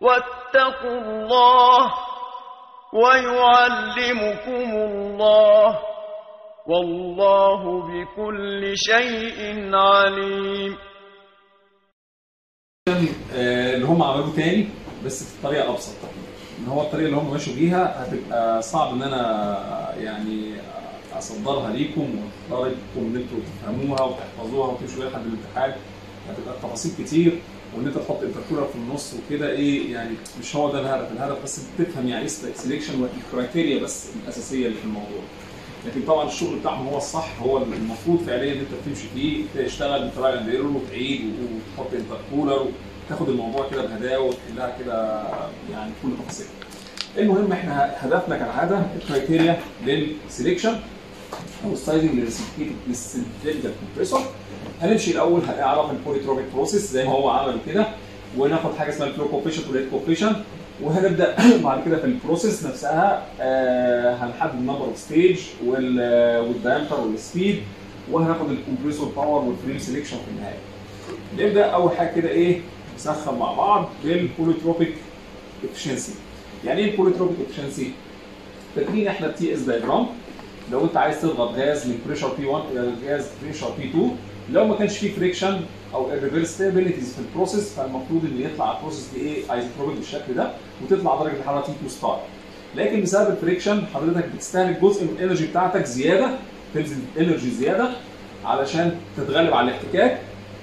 واتقوا الله ويعلمكم الله والله بكل شيء عليم آه، اللي هم عملوه تاني بس بطريقه ابسط ان هو الطريقه اللي هم ماشوا بيها هتبقى صعب ان انا يعني اصدرها ليكم واختاركم ان انتوا تفهموها وتحفظوها وتمشوا بيها لحد الامتحان هتبقى التفاصيل كتير وان انت تحط انتركولر في النص وكده ايه يعني مش هو ده الهدف الهدف بس تفهم يعني ايه سelection والكرايتيريا بس الاساسيه اللي في الموضوع لكن طبعا الشغل بتاعهم هو الصح هو المفروض فعليا ان انت تمشي فيه تشتغل بتراي اند ايرور وتعيد وتحط انتركولر وتاخد الموضوع كده بهداوه وتحلها كده يعني كل تفاصيلها. المهم احنا هدفنا كالعاده الكرايتيريا للسليكشن او السايزنج للسنتريكال كومبريسور هنمشي الاول هنعرف البوليتروبيك بروسيس زي ما هو عمل كده وناخد حاجه اسمها الفلو كوفيشنت والريت كوفيشنت وهنبدا بعد كده في البروسيس نفسها آه هنحدد النمبر اوف ستيج والدايمتر والسبيد وهناخد الكمبريسور باور والفريم سelection في النهايه. نبدا اول حاجه كده ايه نسخن مع بعض بالبوليتروبيك افشنسي. يعني ايه البوليتروبيك افشنسي؟ فاكرين احنا التي اس دايجرام لو انت عايز تضغط غاز من بريشر بي 1 الى غاز بريشر بي 2 لو ما كانش فيه فريكشن او ريفرسبيليتيز في البروسيس فالمفروض ان يطلع البروسيس دي ايه ايزوتروبيك بالشكل ده وتطلع درجه الحراره تي 2 ستار لكن بسبب الفريكشن حضرتك بتستهلك جزء من الانرجي بتاعتك زياده تنزل انرجي زياده علشان تتغلب على الاحتكاك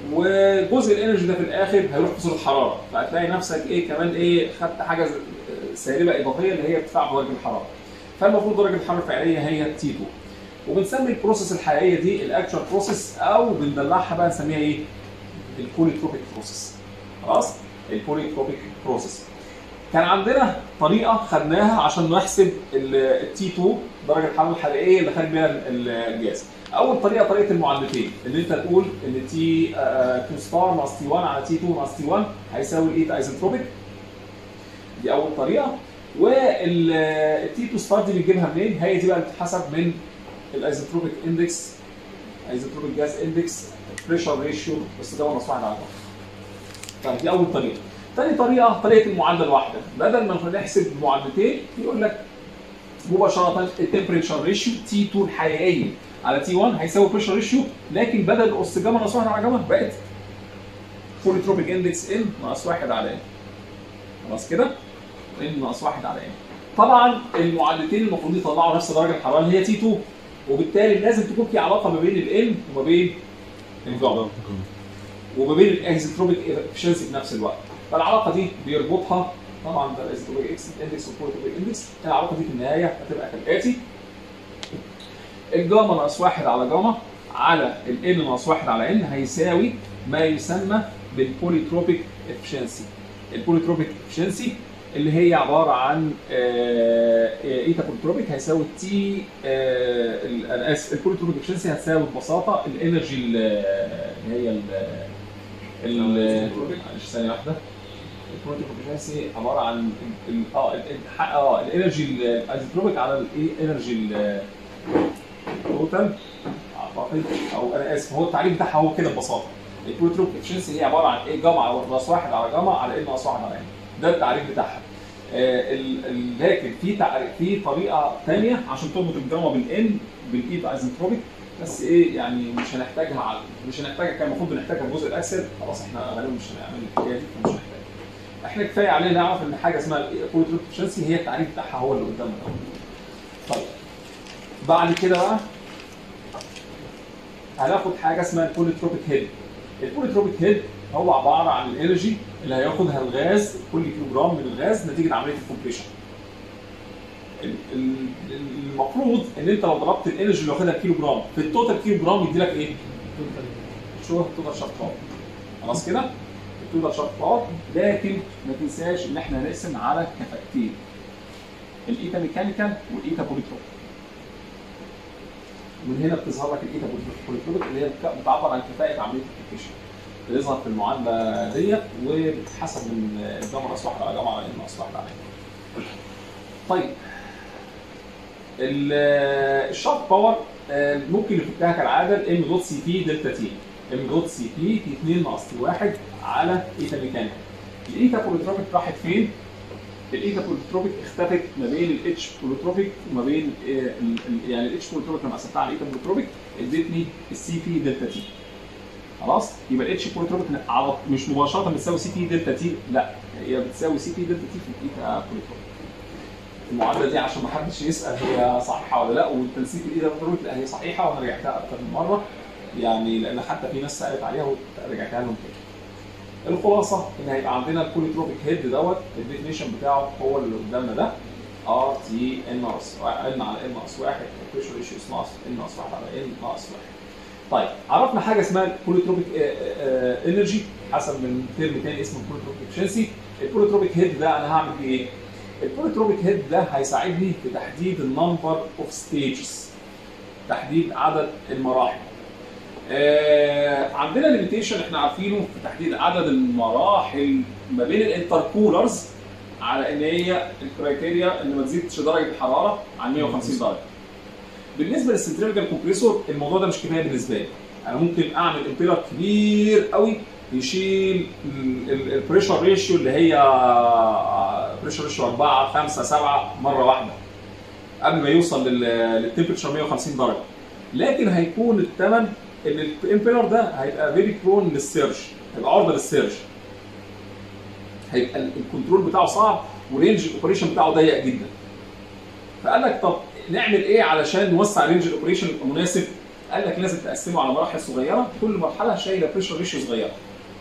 وجزء الانرجي ده في الاخر هيروح في صوره حراره فهتلاقي نفسك ايه كمان ايه خدت حاجه سالبه اضافيه اللي هي ارتفاع درجه الحراره فالمفروض درجه الحراره الفعليه هي تي 2 وبنسمي البروسيس الحقيقيه دي الاكشوال بروسيس او بندلعها بقى نسميها ايه؟ البوليتروبيك بروسيس خلاص؟ البوليتروبيك بروسيس كان عندنا طريقه خدناها عشان نحسب التي 2 درجه الحراره الحقيقيه اللي خارج بيها الجاز اول طريقه طريقه المعادلتين ان انت تقول ان تي 2 ستار ناقص تي 1 على تي 2 ناقص تي 1 هيساوي الايه ايزنتروبيك دي اول طريقه والتي 2 ستار دي بنجيبها منين؟ هي دي بقى بتتحسب من الايزوتروبيك اندكس ايزوتروبيك جاز اندكس بريشر ريشيو بس ده ناقص واحد على واحد. طيب دي اول طريقه. ثاني طريقه طريقه المعادله الواحده بدل ما نحسب معادلتين يقول لك مباشره التمبريتشر ريشيو تي 2 الحقيقيه على تي 1 هيساوي بريشر ريشيو لكن بدل اس جاما ناقص واحد على جاما بقت بوليتروبيك اندكس ان ناقص واحد على ان. خلاص كده؟ ان ناقص واحد على ان. طبعا المعادلتين المفروض يطلعوا نفس درجه الحراره اللي هي تي 2 وبالتالي لازم تكون في علاقه ما بين الان وما بين الجاما وما بين الايزوتروبيك افشنسي في نفس الوقت فالعلاقه دي بيربطها طبعا ده الايزوتروبيك اكس اندكس والبوليتروبيك اندكس العلاقه دي في النهايه هتبقى كالاتي الجاما ناقص واحد على جاما على الان ناقص واحد على ان هيساوي ما يسمى بالبوليتروبيك افشنسي البوليتروبيك افشنسي اللي هي عباره عن ايتا بوليتروبيك هيساوي تي انا اسف البوليتروبيك افشنسي هتساوي ببساطه الانرجي اللي هي ال معلش ثانيه واحده البوليتروبيك افشنسي عباره عن اه اه الانرجي الايزوتروبيك على الايه انرجي التوتال اعتقد او انا اسف هو التعريف بتاعها هو كده ببساطه البوليتروبيك افشنسي هي عباره عن ايه جاما ناقص واحد على جاما على ان ناقص واحد على ان ده التعريف بتاعها آه لكن في تعريف في طريقه ثانيه عشان تربط الجاما بالان بالايد ايزنتروبيك بس ايه يعني مش هنحتاجها على مش هنحتاجها كان المفروض بنحتاجها في الجزء الاكسل خلاص احنا غالبا مش هنعمل الحكايه دي فمش هنحتاجها احنا كفايه علينا نعرف ان حاجه اسمها البوليتروبيك افشنسي هي التعريف بتاعها هو اللي قدامنا طيب بعد كده بقى هناخد حاجه اسمها البوليتروبيك هيد البوليتروبيك هيد هو عباره عن الانرجي اللي هياخدها الغاز كل كيلو جرام من الغاز نتيجه عمليه الكومبريشن. المفروض ان انت لو ضربت الانرجي اللي واخدها كيلو جرام في التوتال كيلو جرام يدي لك ايه؟ شو التوتال شارت باور. خلاص كده؟ التوتال شارت باور لكن ما تنساش ان احنا هنقسم على كفاءتين. الايتا ميكانيكال والايتا بوليتروبيك. من هنا بتظهر لك الايتا بوليتروبيك اللي هي بتعبر عن كفاءه عمليه الكومبريشن. بيظهر في المعادله ديت وبتتحسب من الجمع ناقص واحد على جمع على ان ناقص واحد على طيب الشارت باور ممكن نفكها كالعاده ام دوت سي بي دلتا تي ام دوت سي بي تي 2 ناقص تي 1 على ايتا ميكانيكال الايتا بوليتروبيك راحت فين؟ الايتا بوليتروبيك اختفت ما بين الاتش بوليتروبيك وما بين آه، ال- ال- يعني الاتش بوليتروبيك لما قسمتها على الايتا بوليتروبيك ادتني السي بي دلتا تي خلاص يبقى الاتش بوليتروبيك على مش مباشره بتساوي سي بي دلتا تي لا هي بتساوي سي بي دلتا تي في الايتا بوليتروبيك المعادله دي عشان ما حدش يسال هي صحيحه ولا لا والتنسيق الايدا بوليتروبيك لا هي صحيحه وانا رجعتها اكتر من مره يعني لان حتى في ناس سالت عليها ورجعتها لهم تاني الخلاصه ان هيبقى عندنا البوليتروبيك هيد دوت الديفينيشن بتاعه هو اللي قدامنا ده ار تي ان ناقص ان على ان ناقص واحد البريشر ريشيو ناقص ان ناقص واحد على ان ناقص واحد. طيب عرفنا حاجه اسمها البوليتروبيك انرجي حسب من ترم تاني اسمه البوليتروبيك افشنسي البوليتروبيك هيد ده انا هعمل فيه ايه؟ البوليتروبيك هيد ده هيساعدني في تحديد النمبر اوف ستيجز تحديد عدد المراحل آه عندنا ليميتيشن احنا عارفينه في تحديد عدد المراحل ما بين الانتركولرز على ان هي الكرايتيريا ان ما تزيدش درجه الحراره عن 150 درجه. بالنسبه للسنتريفيكال كومبريسور الموضوع ده مش كفايه بالنسبه لي. انا ممكن اعمل امبيلر كبير قوي يشيل البريشر ريشيو اللي هي بريشر ريشيو 4 5 7 مره واحده قبل ما يوصل للتمبرتشر 150 درجه. لكن هيكون الثمن ان الامبيلر ده هيبقى فيري برون للسيرج هيبقى عرضه للسيرج هيبقى الكنترول بتاعه صعب ورينج الاوبريشن بتاعه ضيق جدا فقال لك طب نعمل ايه علشان نوسع رينج الاوبريشن يبقى مناسب قال لك لازم تقسمه على مراحل صغيره كل مرحله شايله بريشر ريشيو صغيره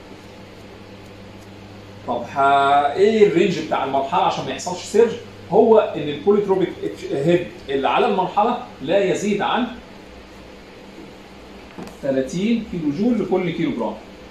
طب ها ايه الرينج بتاع المرحله عشان ما يحصلش سيرج هو ان البوليتروبيك هيد اللي على المرحله لا يزيد عن 30 كيلو جول لكل كيلو جرام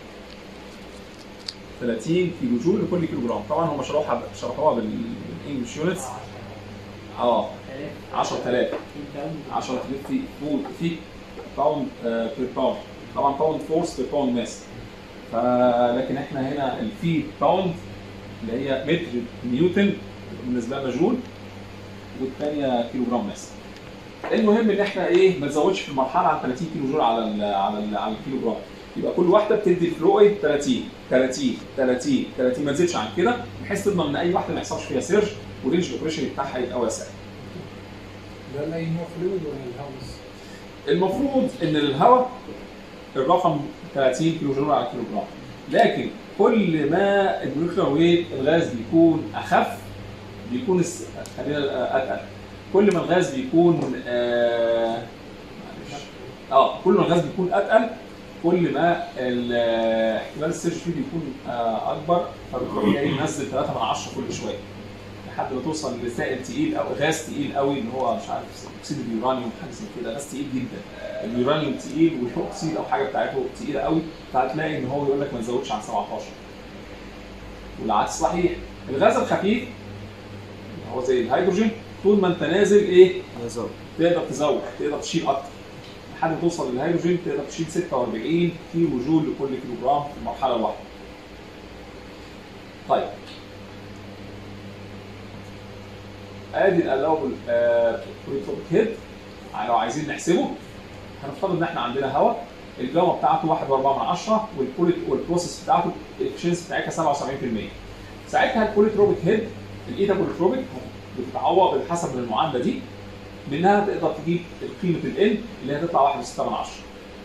30 كيلو جول لكل كيلو جرام طبعا هم شرحوها شرحوها بالانجلش يونتس اه 10000 10000 في فود في باوند بير باوند طبعا باوند فورس بير باوند ماس فلكن احنا هنا الفي باوند اللي هي متر نيوتن بالنسبه لنا جول والثانيه كيلو جرام ماس المهم ان احنا ايه ما نزودش في المرحله عن 30 كيلو جول على ال على ال على الكيلو جرام يبقى كل واحده بتدي الفلو ايه 30 30 30 30 ما تزيدش عن كده بحيث تضمن ان اي واحده ما يحصلش فيها سيرج ورينج الاوبريشن بتاعها يبقى واسع ده لا نوع فلويد ولا الهواء بس؟ المفروض ان الهواء الرقم 30 كيلو جول على كيلو جرام لكن كل ما المولكيولر ويت الغاز بيكون اخف بيكون الس... خلينا اتقل كل ما الغاز بيكون آه... معلش. اه كل ما الغاز بيكون اتقل كل ما ال- احتمال السيرج فيه بيكون آه اكبر فبالتالي جاي ينزل 3 من 10 كل شويه لحد ما توصل لسائل تقيل او غاز تقيل قوي اللي هو مش عارف اكسيد اليورانيوم حاجه زي كده غاز تقيل جدا اليورانيوم تقيل والاكسيد او حاجه بتاعته تقيله قوي فهتلاقي ان هو يقول لك ما تزودش عن 17 والعكس صحيح الغاز الخفيف اللي هو زي الهيدروجين طول ما انت نازل ايه نزود تقدر تزود تقدر تشيل اكتر لحد ما توصل للهيدروجين تقدر تشيل 46 كيلو جول لكل كيلو جرام في المرحله الواحده. طيب ادي الالاوبل بوليتروبيك هيد لو عايزين نحسبه هنفترض ان احنا عندنا هواء الجاما بتاعته 1.4 من 10 والبوليت والبروسيس بتاعته الافشنسي بتاعتها 77% ساعتها البوليتروبيك هيد الايتا بوليتروبيك بتتعوض بحسب المعادله دي منها تقدر تجيب قيمه الان اللي هتطلع 1.6 من 10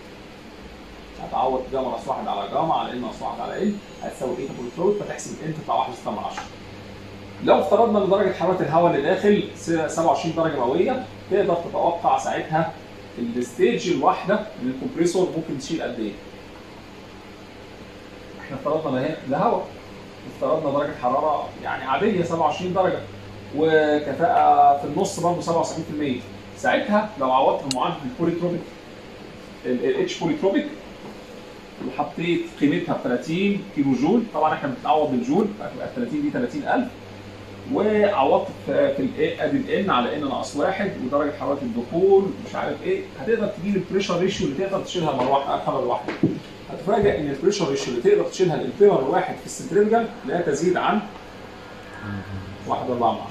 هتعوض جاما ناقص 1 على جاما على ان ناقص 1 على ان هتساوي ايتا بوليتروبيك فتحسب الان تطلع 1.6 من 10 لو افترضنا ان درجه حراره الهواء اللي داخل 27 درجه مئويه تقدر تتوقع ساعتها الستيج الواحده من الكمبريسور ممكن تشيل قد ايه؟ احنا افترضنا ان هي ده هواء افترضنا درجه حراره يعني عاديه 27 درجه وكفاءه في النص برضه 77% ساعتها لو عوضت بمعادله البوليتروبيك الاتش بوليتروبيك وحطيت قيمتها ب 30 كيلو جول طبعا احنا بنتعوض بالجول فهتبقى 30 دي 30000 وعوضت في في الايه ادي الان على ان ناقص واحد ودرجه حراره الدخول مش عارف ايه هتقدر تجيب البريشر ريشيو اللي تقدر تشيلها مروحه الحراره الواحده هتفاجئ ان البريشر ريشيو اللي تقدر تشيلها الامبيرر الواحد في السنتريفجال لا تزيد عن 1.4 من 10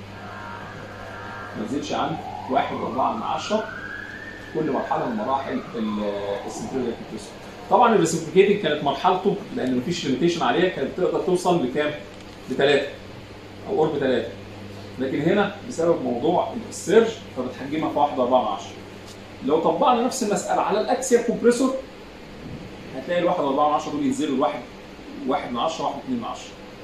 ما تزيدش عن 1.4 من 10 كل مرحله من مراحل السنتريفجال كومبريسور طبعا الريسبليكيتنج كانت مرحلته لان مفيش ليميتيشن عليها كانت تقدر توصل لكام؟ لثلاثه او قرب ثلاثه لكن هنا بسبب موضوع السيرج فبتحجمها في 1 4 من 10 لو طبقنا نفس المساله على الاكسيال كومبريسور هتلاقي الواحد 4 من 10 دول ينزلوا الواحد 1 من 10 1 2 من 10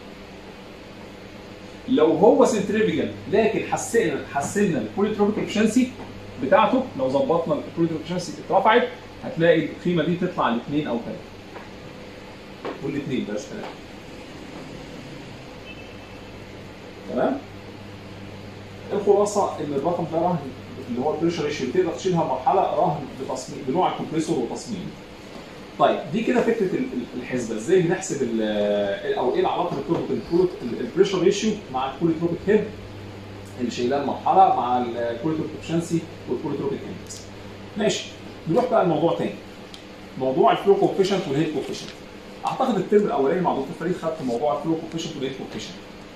لو هو سنتريفيجال لكن حسنا حسنا البوليتروبيك افشنسي بتاعته لو ظبطنا البوليتروبيك افشنسي اترفعت هتلاقي القيمه دي تطلع لاثنين او ثلاثه والاثنين بلاش ثلاثه تمام الخلاصه ان الرقم ده رهن اللي هو البريشر ريشيو تقدر تشيلها مرحله رهن بتصميم بنوع الكمبريسور وتصميمه طيب دي كده فكره ال- ال- الحسبه ازاي بنحسب ال- او ايه العلاقه بين البريشر ريشيو مع البوليتروبيك هيد اللي شايلاه المرحله مع البوليتروبيك افشنسي والبوليتروبيك اندكس ماشي نروح بقى لموضوع تاني موضوع الفلو كوفيشنت والهيد كوفيشنت اعتقد الترم الاولاني مع دكتور فريد خدت موضوع الفلو كوفيشنت والهيد كوفيشنت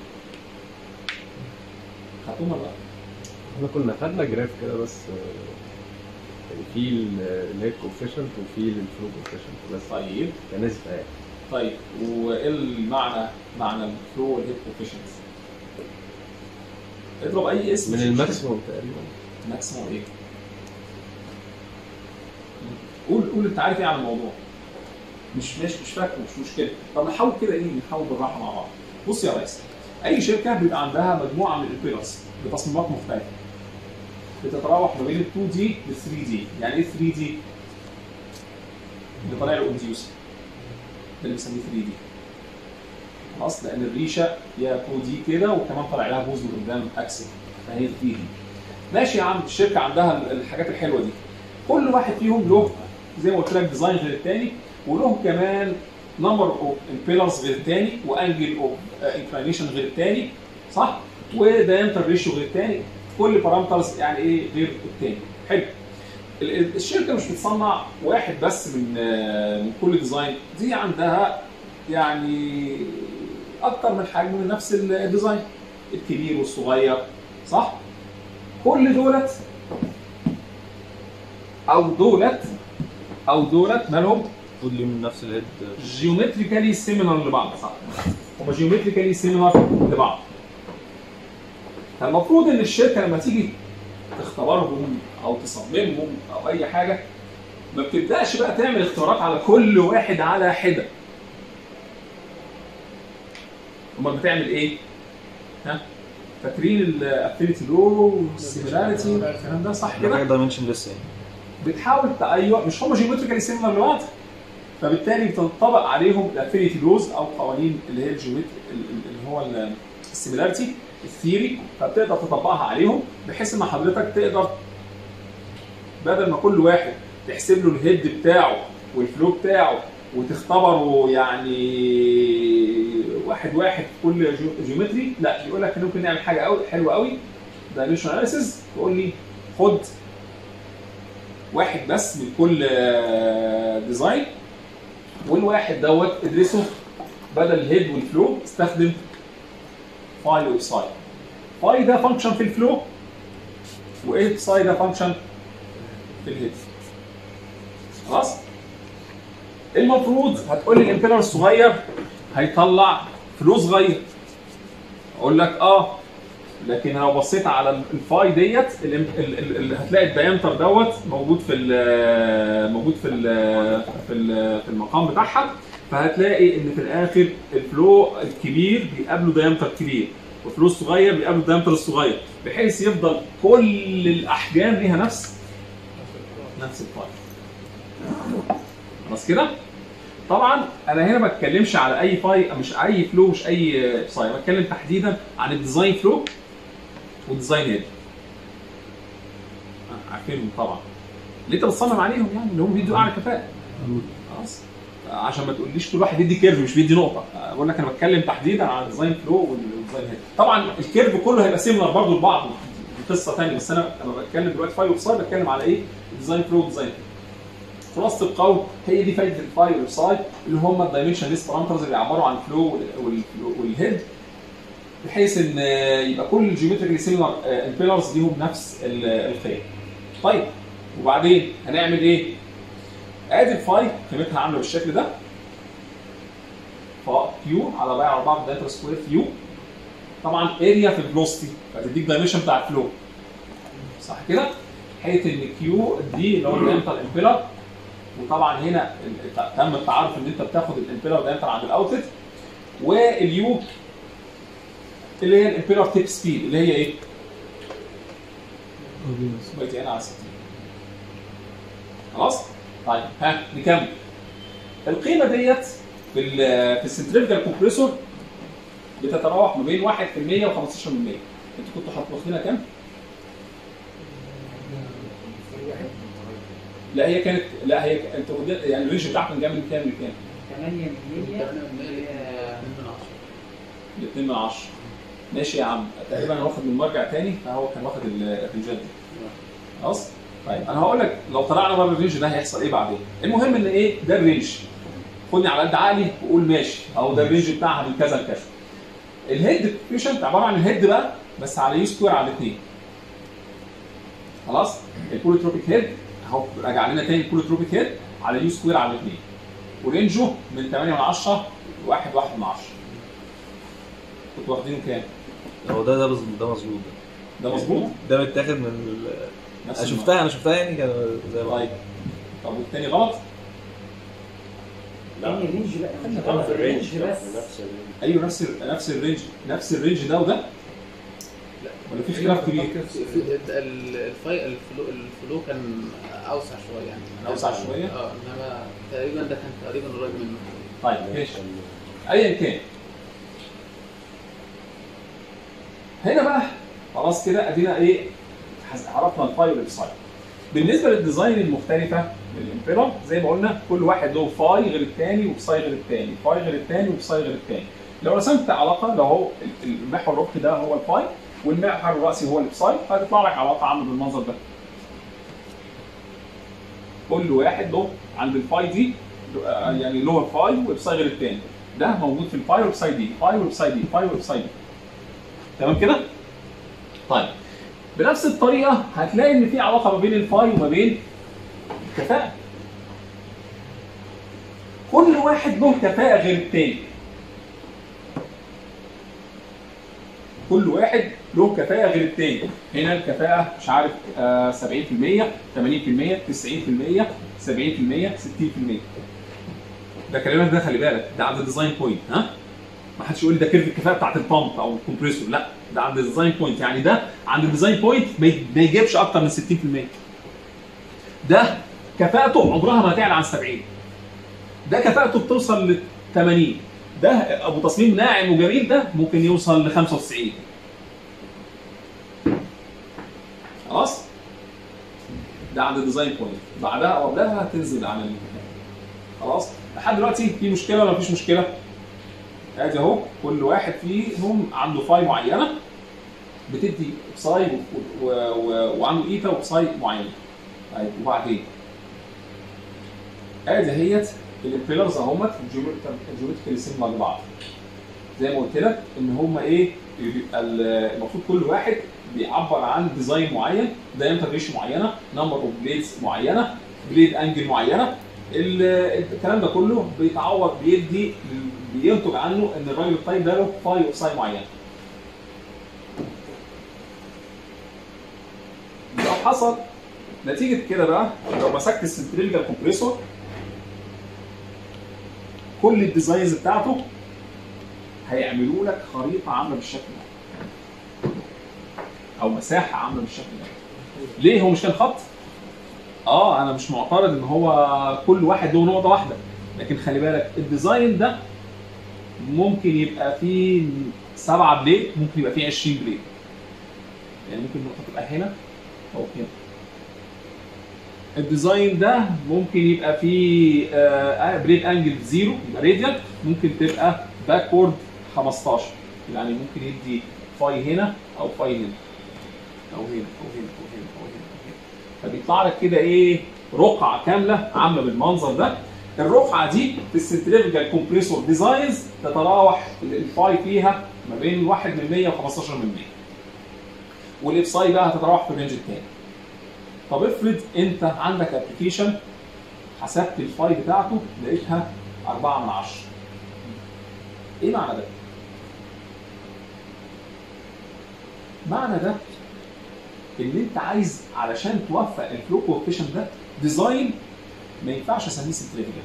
خدتهم ولا لا؟ احنا كنا خدنا جراف كده بس آه، يعني في ال- الهيد كوفيشنت وفي الفلو كوفيشنت بس طيب كان نسبة يعني طيب وايه المعنى معنى الفلو والهيد كوفيشنت؟ اضرب اي اسم من مش مشكلة. الماكسيموم تقريبا ماكسيموم ايه؟ قول قول انت عارف ايه عن الموضوع مش مش مش فاكر مش مشكله طب نحاول كده ايه نحاول بالراحه مع بعض بص يا ريس اي شركه بيبقى عندها مجموعه من البيلرز بتصميمات مختلفه بتتراوح ما بين ال 2 دي لل 3 دي يعني ايه 3 دي؟ اللي طالع له انديوسر ده اللي بنسميه 3 دي خلاص لان الريشه يا 2 دي كده وكمان طالع لها بوز من قدام اكسل فهي 3 دي ماشي يا عم الشركه عندها الحاجات الحلوه دي كل واحد فيهم له زي ما قلت لك ديزاين غير الثاني وله كمان نمبر اوف امبيلرز غير الثاني وانجل اوف انكلينيشن غير الثاني صح ودايمتر ريشيو غير الثاني كل بارامترز يعني ايه غير الثاني حلو ال- ال- الشركه مش بتصنع واحد بس من آه، من كل ديزاين دي عندها يعني اكتر من حجم من نفس ال- الديزاين الكبير والصغير صح كل دولت او دولت او دولت مالهم المفروض ليهم نفس الهيد جيومتريكالي سيميلر لبعض صح هم جيومتريكالي سيميلر لبعض فالمفروض ان الشركه لما تيجي تختبرهم او تصممهم او اي حاجه ما بتبداش بقى تعمل اختبارات على كل واحد على حده امال بتعمل ايه؟ ها؟ فاكرين الافينيتي لو والسيميلاريتي والكلام ده صح كده؟ حاجه دايمنشن لسه يعني بتحاول ت- ايوه مش هم جيومتريكالي سيميلر لبعض فبالتالي بتنطبق عليهم الافينيتي لوز او قوانين اللي هي الجيومتري اللي هو ال- السيميلاريتي الثيري فبتقدر تطبقها عليهم بحيث ان حضرتك تقدر بدل ما كل واحد تحسب له الهيد بتاعه والفلو بتاعه وتختبره يعني واحد واحد في كل جو- جيومتري لا يقول لك إحنا ممكن نعمل حاجه قوي حلوه قوي دايمنشن اناليسيز تقول لي خد واحد بس من كل آه، ديزاين والواحد دوت ادرسه بدل الهيد والفلو استخدم فاي واكساي فاي ده فانكشن في الفلو واكساي ده فانكشن في الهيد خلاص المفروض هتقول لي الامبيلر الصغير هيطلع فلو صغير اقول لك اه لكن لو بصيت على الفاي ديت ال- ال- ال- ال- هتلاقي الدايمتر دوت موجود في ال موجود في ال في ال في المقام بتاعها فهتلاقي ان في الاخر الفلو الكبير بيقابله دايمتر كبير والفلو الصغير بيقابله الدايمتر الصغير بحيث يفضل كل الاحجام ليها نفس نفس الفاي خلاص كده طبعا انا هنا ما بتكلمش على اي فاي مش اي فلو مش اي فاي انا بتكلم تحديدا عن الديزاين فلو والديزاين هيد آه، عارفينهم طبعا اللي انت بتصمم عليهم يعني اللي هم بيدوا اعلى كفاءه خلاص آه، عشان ما تقوليش كل واحد بيدي كيرف مش بيدي نقطه آه، بقول لك انا بتكلم تحديدا عن الديزاين فلو والديزاين هيد طبعا الكيرف كله هيبقى سيميلر برضه لبعض دي قصه ثانيه بس انا لما بتكلم دلوقتي فاي وفصاي بتكلم على ايه؟ الديزاين فلو والديزاين هيد خلاصه القول هي دي فايده الفاي والسايد اللي هم الدايمنشن ليست بارامترز اللي بيعبروا عن الفلو والهيد بحيث ان يبقى كل الجيومتريكلي سيميلر امبيلرز ليهم نفس ال- الخيط. طيب وبعدين هنعمل ايه؟ ادي الفاي قيمتها عامله بالشكل ده ف كيو على باي على 4 دايمتر سكوير كيو طبعا اريا في الفلوستي فتديك دايمنشن بتاع الفلو صح كده؟ حيث ان كيو دي اللي هو الدايمتر امبيلر وطبعا هنا ال- تم التعارف ان انت بتاخد الامبيلر دايمتر عند الاوتلت واليو اللي هي الامبيلر تيب سبيد اللي هي ايه؟ بقت هنا على 60 خلاص؟ طيب ها نكمل القيمه ديت في ال في السنتريفجال كومبريسور بتتراوح ما بين 1% و 15% انتوا كنتوا حاط- واخدينها كام؟ لا هي كانت لا هي انتوا واخدين- يعني الرينج بتاعكم كان جاي من كام لكام؟ 8 من 100 ل 2 من 10 ماشي يا عم تقريبا انا واخد من مرجع تاني فهو كان واخد ال- الرينجات دي خلاص طيب انا هقول لك لو طلعنا بره الرينج ده هيحصل ايه بعدين المهم ان ايه ده الرينج خدني على قد عقلي وقول ماشي او ده الرينج بتاعها من كذا لكذا الهيد كوفيشنت عباره عن الهيد بقى بس على يو سكوير على الاثنين خلاص البوليتروبيك هيد اهو راجع لنا تاني البوليتروبيك هيد على يو سكوير على الاثنين ورينجه من 8 من 10 ل 1 1 من 10 كنتوا واخدينه كام؟ هو ده ده مظبوط ده مظبوط ده ده مظبوط؟ ده متاخد من ال... نفس انا النوع. شفتها انا شفتها يعني كان زي ما طيب طب والتاني غلط؟ يعني رينج بقى خلنا مش طبعا رينج الرينج بس نفس الرينج ايوه نفس ال- نفس الرينج نفس الرينج ده وده؟ ولا في اختلاف كبير؟ ال- الفاي الفلو, الفلو كان اوسع شويه يعني أوسع شوية؟ اه انما تقريبا ده كان تقريبا قريب منه طيب ماشي ايا كان هنا بقى خلاص كده ادينا ايه حس- عرفنا الفاي والابساي بالنسبه للديزاين المختلفه للامبيرر زي ما قلنا كل واحد له فاي غير الثاني وبساي غير الثاني فاي غير الثاني وبساي غير الثاني لو رسمت علاقه لو هو ال- المحور الربطي ده هو الفاي والمحور الراسي هو الابساي هتطلع لك علاقه عامله بالمنظر ده كل واحد له عند الفاي دي آه، يعني لور فاي وابساي غير الثاني ده موجود في الفاي والابساي دي فاي والابساي دي فاي والابساي دي تمام كده؟ طيب بنفس الطريقه هتلاقي ان في علاقه ما بين الفاي وما بين الكفاءه كل واحد له كفاءه غير الثاني كل واحد له كفاءه غير الثاني هنا الكفاءه مش عارف آه 70% 80% 90% 70% 60% ده كلامك ده خلي بالك ده عند الديزاين بوينت ها ما حدش يقول لي ده كيرف الكفاءه بتاعت البامب او الكمبريسور لا ده عند الديزاين بوينت يعني ده عند الديزاين بوينت ما ي- ما يجيبش اكتر من 60% ده كفاءته عمرها ما هتعلى عن 70 ده كفاءته بتوصل ل 80 ده ابو تصميم ناعم وجميل ده ممكن يوصل ل 95 خلاص ده عند الديزاين بوينت بعدها او قبلها هتنزل عن الكفاءه خلاص لحد دلوقتي في مشكله ولا مفيش مشكله؟ ادي اهو كل واحد فيهم عنده فاي معينه بتدي بساي و... و... و... وعنده ايتا وبساي معينه طيب وبعدين ادي هيت الامبيلرز اهمت الجيومتريكال سيمبل لبعض زي ما قلت لك ان هم ايه بيبقى ال- المفروض كل واحد بيعبر عن ديزاين معين دايمتر ريشيو معينه نمبر اوف بليدز معينه بليد انجل معينه ال- الكلام ده كله بيتعوض بيدي بينتج عنه ان الراجل الطيب ده له فاي وساي معين لو حصل نتيجه كده بقى لو مسكت السنتريلجر كومبريسور كل الديزاينز بتاعته هيعملوا لك خريطه عامله بالشكل ده او مساحه عامله بالشكل ده ليه هو مش كان خط اه انا مش معترض ان هو كل واحد له نقطه واحده لكن خلي بالك الديزاين ده ممكن يبقى فيه سبعة بليد ممكن يبقى فيه 20 بليد يعني ممكن النقطه تبقى هنا او هنا الديزاين ده ممكن يبقى فيه آه بليد انجل زيرو يبقى راديال ممكن تبقى باكورد 15 يعني ممكن يدي فاي هنا او فاي هنا او هنا او هنا او هنا او هنا, أو هنا. فبيطلع لك كده ايه رقعه كامله عامله بالمنظر ده الرقعه دي في السنتريفيكال كومبريسور ديزاينز تتراوح الفاي فيها ما بين 1 من 100 و 15 من 100 والابساي بقى هتتراوح في الرينج الثاني طب افرض انت عندك ابلكيشن حسبت الفاي بتاعته لقيتها 4 من 10 ايه معنى ده؟ معنى ده ان انت عايز علشان توفق الفلو كوفيشن ده ديزاين ما ينفعش اسميه سنتريفيكال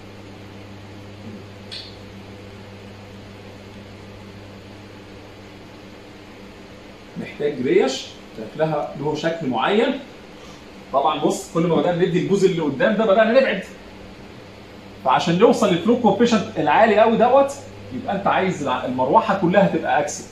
محتاج ريش شكلها له شكل معين طبعا بص كل ما بدانا ندي الجزء اللي قدام ده بدانا نبعد فعشان نوصل للفلو كوفيشن العالي قوي دوت يبقى انت عايز الع- المروحه كلها تبقى اكسل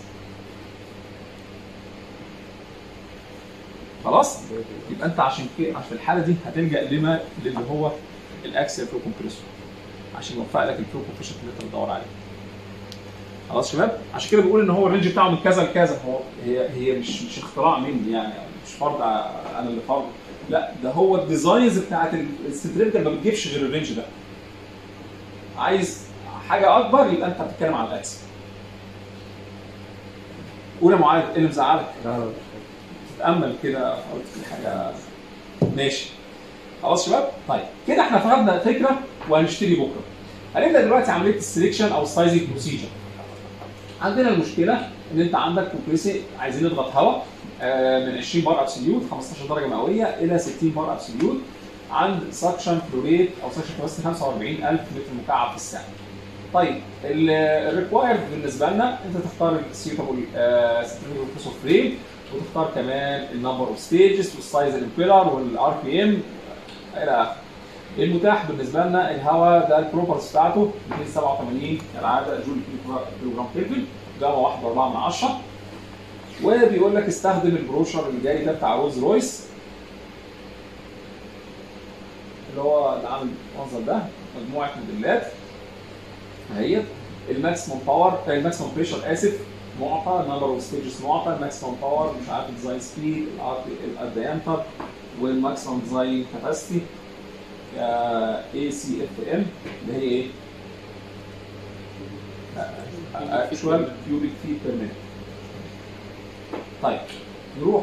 خلاص يبقى انت عشان كده عشان في الحاله دي هتلجا لما اللي هو الاكسل فلو كومبريسور عشان يوفق لك الفلو كوفيشن اللي انت بتدور عليه خلاص يا شباب عشان كده بقول ان هو الرينج بتاعه من كذا لكذا هو هي هي مش مش اختراع مني يعني مش فرض ع- انا اللي فرض لا ده هو الديزاينز بتاعت السنتريفيكال ما بتجيبش غير الرينج ده عايز حاجه اكبر يبقى انت بتتكلم على الاكسل قول يا معاذ ايه اللي مزعلك؟ لا لا تتامل كده قلت في حاجه ماشي خلاص شباب طيب كده احنا فهمنا فكره وهنشتري بكره هنبدا دلوقتي عمليه السليكشن او السايزنج بروسيجر عندنا المشكله ان انت عندك كومبريسي عايزين نضغط هواء آه، من 20 بار ابسوليوت 15 درجه مئويه الى 60 بار ابسوليوت عند سكشن فلو ريت او سكشن كباستي 45000 متر مكعب في الساعه. طيب الريكوايرد بالنسبه لنا انت تختار السيوتابل سنتريفيكال فريم وتختار كمان النمبر اوف ستيجز والسايز الامبيلر والار بي ام الى اخره. المتاح بالنسبه لنا الهواء ده البروبرز بتاعته 287 كالعاده جول كيلو جرام كلفن جاما 1.4 من 10 وبيقول لك استخدم البروشر اللي جاي ده بتاع رولز رويس اللي هو اللي عامل المنظر ده مجموعه موديلات اهيت الماكسيموم باور الماكسيموم بريشر اسف معطى النمبر اوف ستيجز معطى الماكسيموم باور مش عارف الديزاين سبيد الديامتر والماكسيموم ديزاين كاباسيتي اي سي اف ام اللي هي ايه؟ اكشوال كيوبيك فيت بير مينيت طيب نروح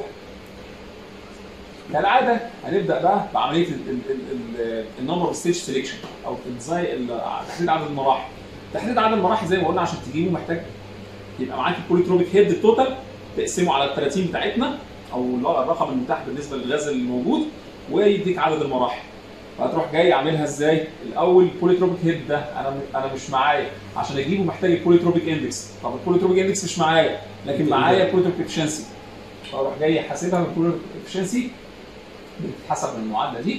كالعاده هنبدا بقى بعمليه النمبر اوف ستيج سيلكشن او ازاي تحديد عدد المراحل تحديد عدد المراحل زي ما قلنا عشان تجيبه محتاج يبقى معاك البوليتروبيك هيد التوتال تقسمه على ال 30 بتاعتنا او اللي هو الرقم المتاح بالنسبه للغاز الموجود ويديك عدد المراحل فهتروح جاي عاملها ازاي؟ الاول البوليتروبيك هيد ده انا انا مش معايا عشان اجيبه محتاج البوليتروبيك اندكس طب البوليتروبيك اندكس مش معايا لكن معايا البوليتروبيك افشنسي فاروح جاي حاسبها من البوليتروبيك افشنسي بتتحسب من المعادله دي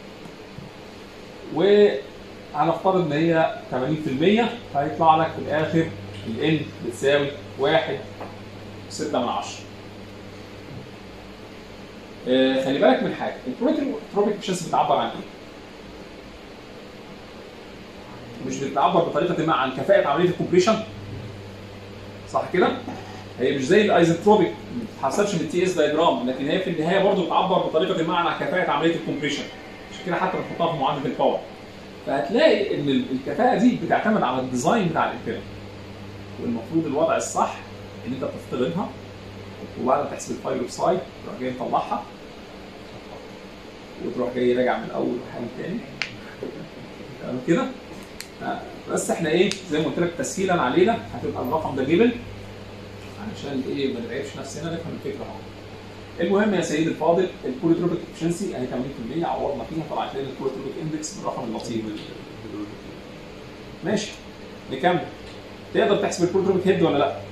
وهنفترض ان هي 80% فهيطلع لك في الاخر الان بتساوي 1 6 من 10 آه، خلي بالك من حاجه البروتروبيك افشنسي بتعبر عن ايه؟ مش بتعبر بطريقه ما عن كفاءه عمليه الكومبريشن صح كده؟ هي مش زي الايزنتروبيك ما بتتحسبش بالتي اس دايجرام لكن هي في النهايه برضه بتعبر بطريقه ما عن كفاءه عمليه الكومبريشن عشان كده حتى بنحطها في معادله الباور فهتلاقي ان ال- الكفاءه دي بتعتمد على الديزاين بتاع الامبيرر والمفروض الوضع الصح ان انت بتفترضها وبعد ما تحسب الفايل اوف سايد تروح جاي مطلعها وتروح جاي راجع من الاول وحاول تاني تمام كده آه، بس احنا ايه زي ما قلت لك تسهيلا علينا هتبقى الرقم ده جبل علشان ايه ما نتعبش نفسنا نفهم الفكره اهو المهم يا سيدي الفاضل البوليتروبيك افشنسي اهي 80% عوضنا فيها طلعت لنا البوليتروبيك اندكس بالرقم اللطيف ماشي نكمل تقدر تحسب البوليتروبيك هيد ولا لا؟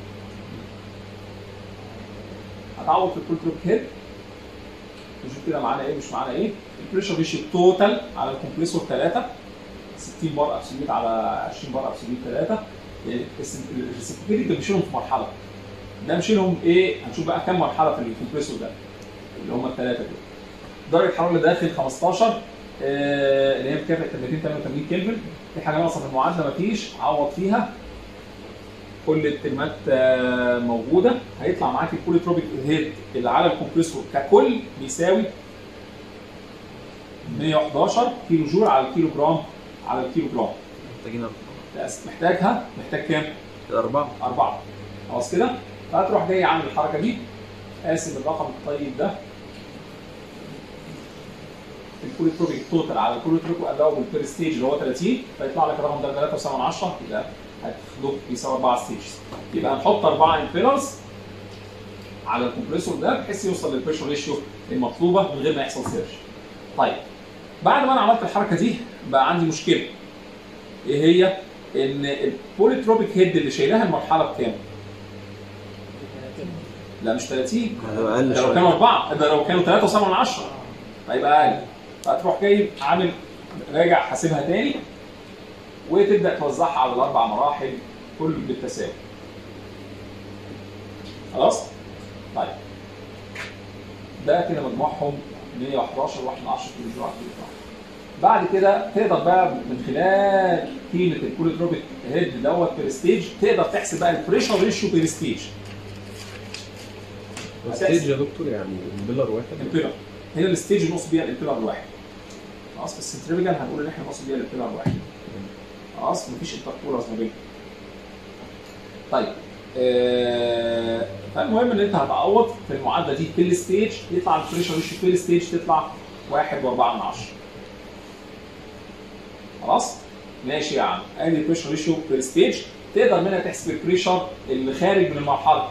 هتعوض في البوليتروبيك هيد نشوف كده معانا ايه مش معانا ايه البريشر ريشيو توتال على الكمبريسور 3 60 بار ابسوليوت على 20 بار ابسوليوت 3 يعني الريسبيكتيفيتي انت بتشيلهم في مرحله ده نشيلهم ايه هنشوف بقى كام مرحله في الكمبريسور ده اللي هم الثلاثه دول درجه الحراره اللي داخل 15 آه، اللي هي بكافه 288 كلفن في حاجه ناقصه في المعادله مفيش عوض فيها كل الترمات آه، موجوده هيطلع معاك البوليتروبيك هيد اللي على الكمبريسور ككل بيساوي 111 كيلو جول على الكيلو جرام على الكيلو جرام محتاجين بس محتاجها محتاج كام؟ كده أربعة أربعة خلاص كده؟ فهتروح جاي عامل الحركة دي قاسم الرقم الطيب ده البوليتروبيك توتال على البوليتروبيك الاوبل بير ستيج اللي هو 30 فيطلع لك الرقم ده 3.7 يبقى هتاخده بيساوي 4 ستيجز يبقى هنحط اربعه امبيلرز على الكمبريسور ده بحيث يوصل للبريشر ريشيو المطلوبه من غير ما يحصل سيرج. طيب بعد ما انا عملت الحركه دي بقى عندي مشكله. ايه هي؟ ان البوليتروبيك هيد اللي شايلها المرحله بكام؟ لا مش 30 هتبقى اقل ده لو شويه كانوا اربعه ده لو كانوا 3 و7 من 10 هيبقى اقل فتروح جاي عامل راجع حاسبها تاني وتبدا توزعها على الاربع مراحل كل بالتساوي خلاص؟ طيب ده كده مجموعهم 111 واحد من 10 كيلو جرام كيلو جرام. بعد كده تقدر بقى من خلال قيمه الكوليتروبيك هيد دوت بير ستيج تقدر تحسب بقى البريشر ريشيو بير ستيج ستيج يا دكتور يعني بيلر واحد البيلر هنا الستيج اللي نقصد بيها البيلر الواحد خلاص في السنتريفيجال هنقول ان احنا نقصد بيها البيلر الواحد خلاص مفيش انتركولرز ما بينهم طيب آه فالمهم ان انت هتعوض في المعادله دي كل ستيج يطلع البريشر ريشيو كل ستيج تطلع واحد واربعة من عشرة خلاص ماشي يا عم ادي البريشر ريشيو بير ستيج تقدر منها تحسب البريشر اللي خارج من المرحله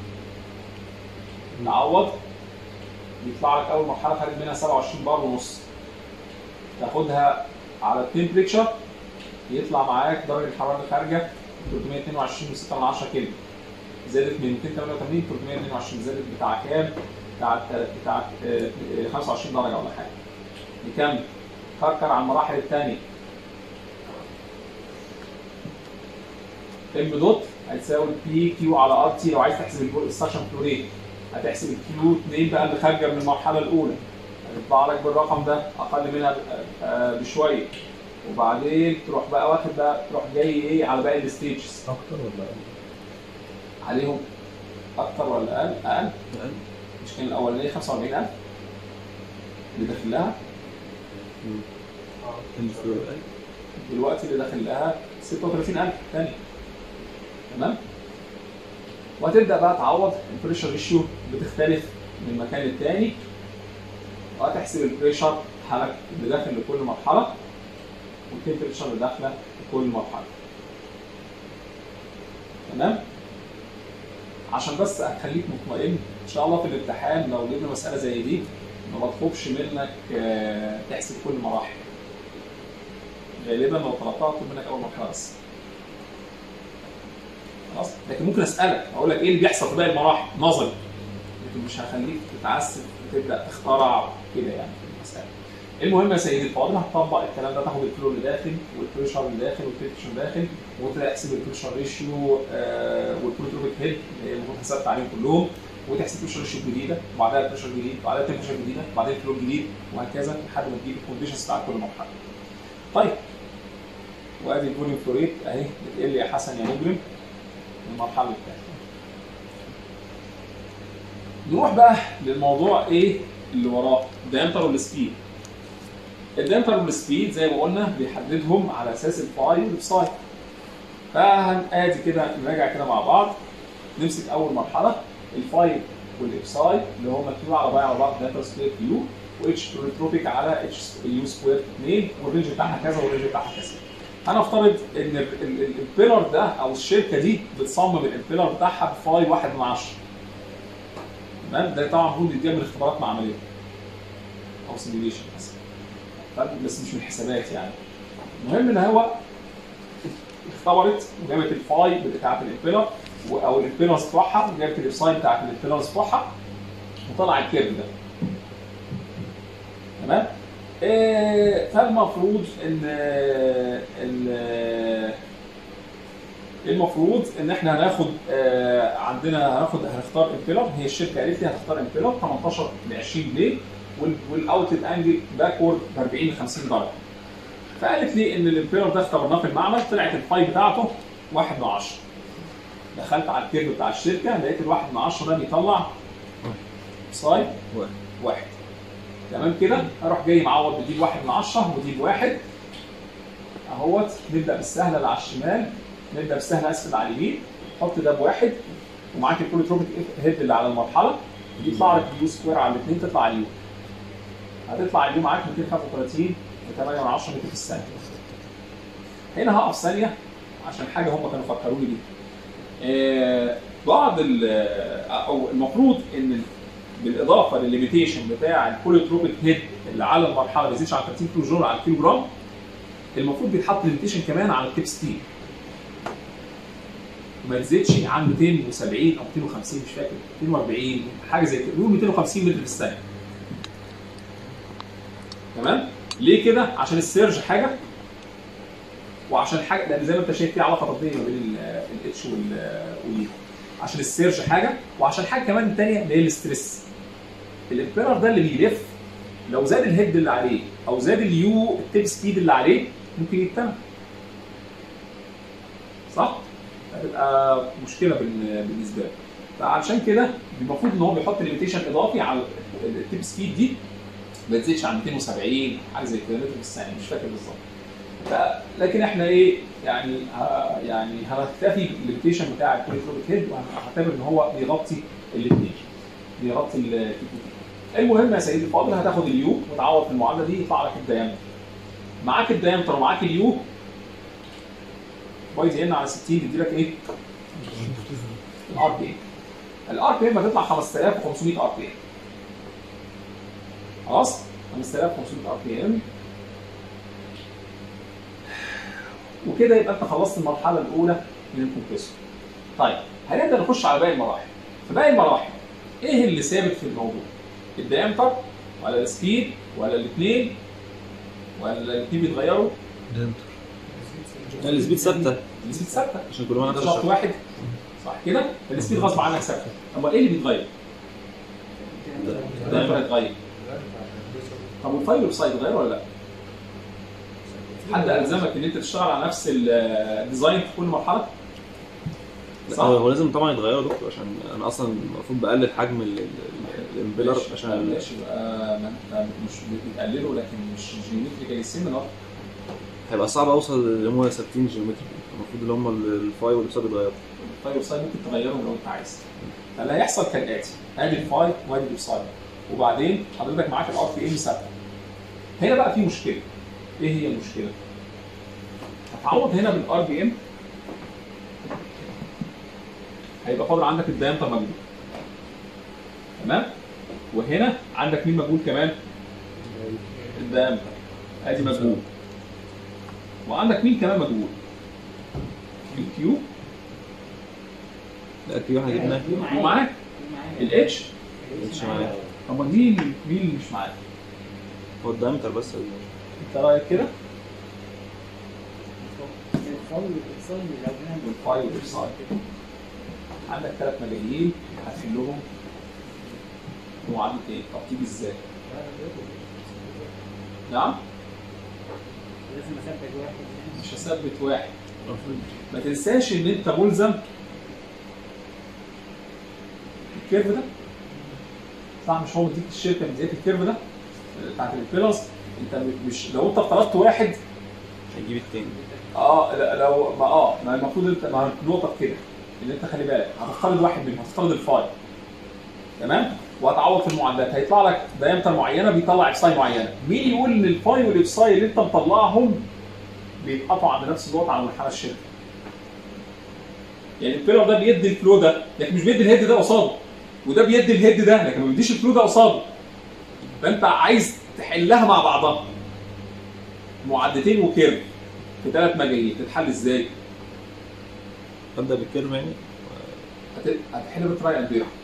نعوض يطلع لك اول مرحله خارج منها 27 بار ونص تاخدها على التمبريتشر يطلع معاك درجه الحراره اللي خارجه 322.6 كيلو زادت من 288 322 زادت بتاع كام؟ بتاع بتاع آه، آه، 25 درجه ولا حاجه نكمل كركر على المراحل الثانيه ام دوت هتساوي بي كيو على ار تي لو عايز تحسب السكشن فلوريت هتحسب الكيو 2 بقى اللي خارجه من المرحله الاولى هيطلع لك بالرقم ده اقل منها آه، بشويه وبعدين تروح بقى واخد بقى تروح جاي ايه على باقي الستيجز اكتر ولا عليهم اكتر ولا اقل؟ اقل مش كان الاولانيه 45000 اللي داخل لها دلوقتي اللي داخل لها 36000 تاني تمام وهتبدا بقى تعوض البريشر ريشيو بتختلف من مكان للتاني وهتحسب البريشر حالك اللي داخل لكل مرحله والتمبريتشر اللي داخله لكل مرحله تمام عشان بس اخليك مطمئن ان شاء الله في الامتحان لو جبنا مساله زي دي ما بطلبش منك آه، تحسب كل المراحل غالبا لو طلبتها اطلب منك اول مرحله بس خلاص لكن ممكن اسالك اقول لك ايه اللي بيحصل في باقي المراحل نظري لكن مش هخليك تتعسف وتبدا تخترع كده يعني في المسائل المهم يا سيدي الفاضل هتطبق الكلام ده تاخد الفلو اللي داخل والبريشر اللي داخل والتمبريتشر اللي داخل وتحسب البريشر ريشيو آه والبروتروبيك هيد اللي هي المفروض حسبت عليهم كلهم وتحسب البريشر ريشيو الجديده وبعدها البريشر الجديد وبعدها التمبريتشر الجديده وبعدين الفلو الجديد وهكذا لحد ما تجيب الكونديشنز بتاع كل مرحله. طيب وادي الفوليوم فلوريت اهي بتقل يا حسن يا مجرم المرحله الثانيه. نروح بقى للموضوع ايه اللي وراه الدايمتر والسبيد. الدايمتر والسبيد زي ما قلنا بيحددهم على اساس الفاي والابساي. فهنادي كده نراجع كده مع بعض نمسك اول مرحله الفاي والابساي اللي هم كيو على باي على بعض داتا سكوير كيو واتش بروتروبيك على اتش يو سكوير 2 والرينج بتاعها كذا والرينج بتاعها كذا. هنفترض ان ال- ال- ال- البيلر ده او الشركه دي بتصمم البيلر بتاعها بفاي 1 من 10 تمام ده طبعا المفروض يتجاب من اختبارات معمليه او سيميليشن مثلا طيب، بس مش من الحسابات يعني المهم ان هو اختبرت وجابت الفاي بتاعت الامبيلر و- او الامبيلرز بتوعها وجابت الابساي بتاعت الامبيلرز بتوعها وطلع الكيرف ده تمام إيه فالمفروض ان ان المفروض ان احنا هناخد آه، عندنا هناخد هنختار امبيلر هي الشركه قالت لي هتختار امبيلر 18 ل 20 بليد والاوتلت انجل باكورد ب 40 ل 50 درجه فقالت لي ان الامبيلر ده اختبرناه في المعمل طلعت الفاي بتاعته 1 من 10 دخلت على الكيرف بتاع الشركه لقيت الواحد من 10 ده بيطلع ساي واحد. واحد تمام كده اروح جاي معوض بدي واحد من 10 ودي بواحد اهوت نبدا بالسهله اللي على الشمال نبدا بالسهله اسفل اللي على اليمين حط ده بواحد ومعاك البوليتروبيك هيد اللي على المرحله يطلع لك يو سكوير على الاثنين تطلع اليو هتطلع اليوم معاك 235 و 8 من 10 متر في الثانيه هنا هقف ثانيه عشان حاجه هم كانوا فكروني بيها آه، بعض ال- او المفروض ان بالاضافه للليميتيشن بتاع البوليتروبيك هيد اللي على المرحله ما يزيدش عن 30 كيلو جول على الكيلو جرام المفروض بيتحط ليميتيشن كمان على التيب ستيل ما تزيدش عن 270 او 250 مش فاكر 240 حاجه زي كده نقول 250 متر في الثانيه تمام ليه كده عشان السيرج حاجه وعشان حاجه لان زي ما انت شايف في علاقه طرديه ما بين الاتش واليو عشان السيرج حاجه وعشان حاجه كمان ثانيه اللي هي الاستريس الامبيرر ده اللي بيلف لو زاد الهيد اللي عليه او زاد اليو التيب سبيد اللي عليه ممكن يتنى صح؟ هتبقى مشكله بال- بالنسبه له فعشان كده المفروض ان هو بيحط ليميتيشن اضافي على التيب سبيد دي ما تزيدش عن 270 حاجه زي كده متر في الثانيه مش فاكر بالظبط ف- لكن احنا ايه يعني ه- يعني هنكتفي بالليميتيشن بتاع البوليتروبيك هيد وهنعتبر ان هو بيغطي الاثنين بيغطي ال المهم يا سيدي الفاضل هتاخد اليو وتعوض في المعادله دي يطلع لك الديامتر معاك الديامتر ومعاك اليو باي دي ان على 60 يدي لك ايه؟ الار بي ام الار بي ام هتطلع 5500 ار بي ام خلاص 5500 ار بي ام وكده يبقى انت خلصت المرحله الاولى من الكمبريسور طيب هنبدا نخش على باقي المراحل في باقي المراحل ايه اللي ثابت في الموضوع الديامتر ولا السبيد ولا الاثنين ولا الاثنين بيتغيروا السبيد ثابته السبيد ثابته عشان كل ما ده نفس شرط الشكل. واحد صح كده السبيد غصب عنك ثابته طب ايه اللي بيتغير؟ الديامتر هيتغير طب والفايل ويب سايت اتغير ولا لا؟ حد الزمك ان انت تشتغل على نفس الديزاين في كل مرحله؟ لا، صح؟ هو هو لازم طبعا يتغير يا دكتور عشان انا اصلا المفروض بقلل حجم ال- ال- الامبيلر ماشي، عشان ماشي بقى ما انت مش بتقلله لكن مش جيومتريكالي سيميلر هيبقى صعب اوصل اللي هم ثابتين جيومتري المفروض اللي هم الفاي والسب يتغيروا الفاي ويب سايت ممكن تغيرهم لو انت عايز فاللي هيحصل كالاتي ادي الفاي وادي الويب سايت وبعدين حضرتك معاك الار بي ام ثابته هنا بقى في مشكله ايه هي المشكله؟ هتعوض هنا بالار بي ام هيبقى فاضل عندك الديامتر مجهول تمام وهنا عندك مين مجهول كمان الديامتر ادي مجهول وعندك مين كمان مجهول الكيو لا في واحد جبناه ومعاك الاتش مش معايا طب مين مين اللي مش معاك هو الدايمتر بس انت رايك كده والفاي والإفصال عندك ثلاث مجاهيل هتحلهم معادلة ايه؟ طب تيجي ازاي؟ نعم؟ لازم اثبت واحد يعني. مش هثبت واحد ما تنساش ان انت ملزم الكيرف ده صح مش هو مديك الشركه مديك الكيرف ده بتاعت البيلرز انت مش لو انت افترضت واحد هيجيب التاني اه لا لو ما اه ما المفروض انت ما نقطه كده ان انت خلي بالك هتفترض واحد منهم هتفترض الفاي تمام وهتعوض في المعادلات هيطلع لك دايمتر معينه بيطلع افساي معينه مين يقول ان الفاي والافساي اللي انت مطلعهم بيتقطعوا عند نفس الوقت على منحنى الشركه يعني البيلر ده بيدي الفلو ده لكن مش بيدي الهيد ده قصاده وده بيدي الهيد ده لكن ما بيديش الفلو ده قصاده فانت عايز تحلها مع بعضها معادلتين وكيرف في ثلاث مجاهيل تتحل ازاي؟ ابدا بالكيرف يعني هت- هتحل بالتراي اند ايرور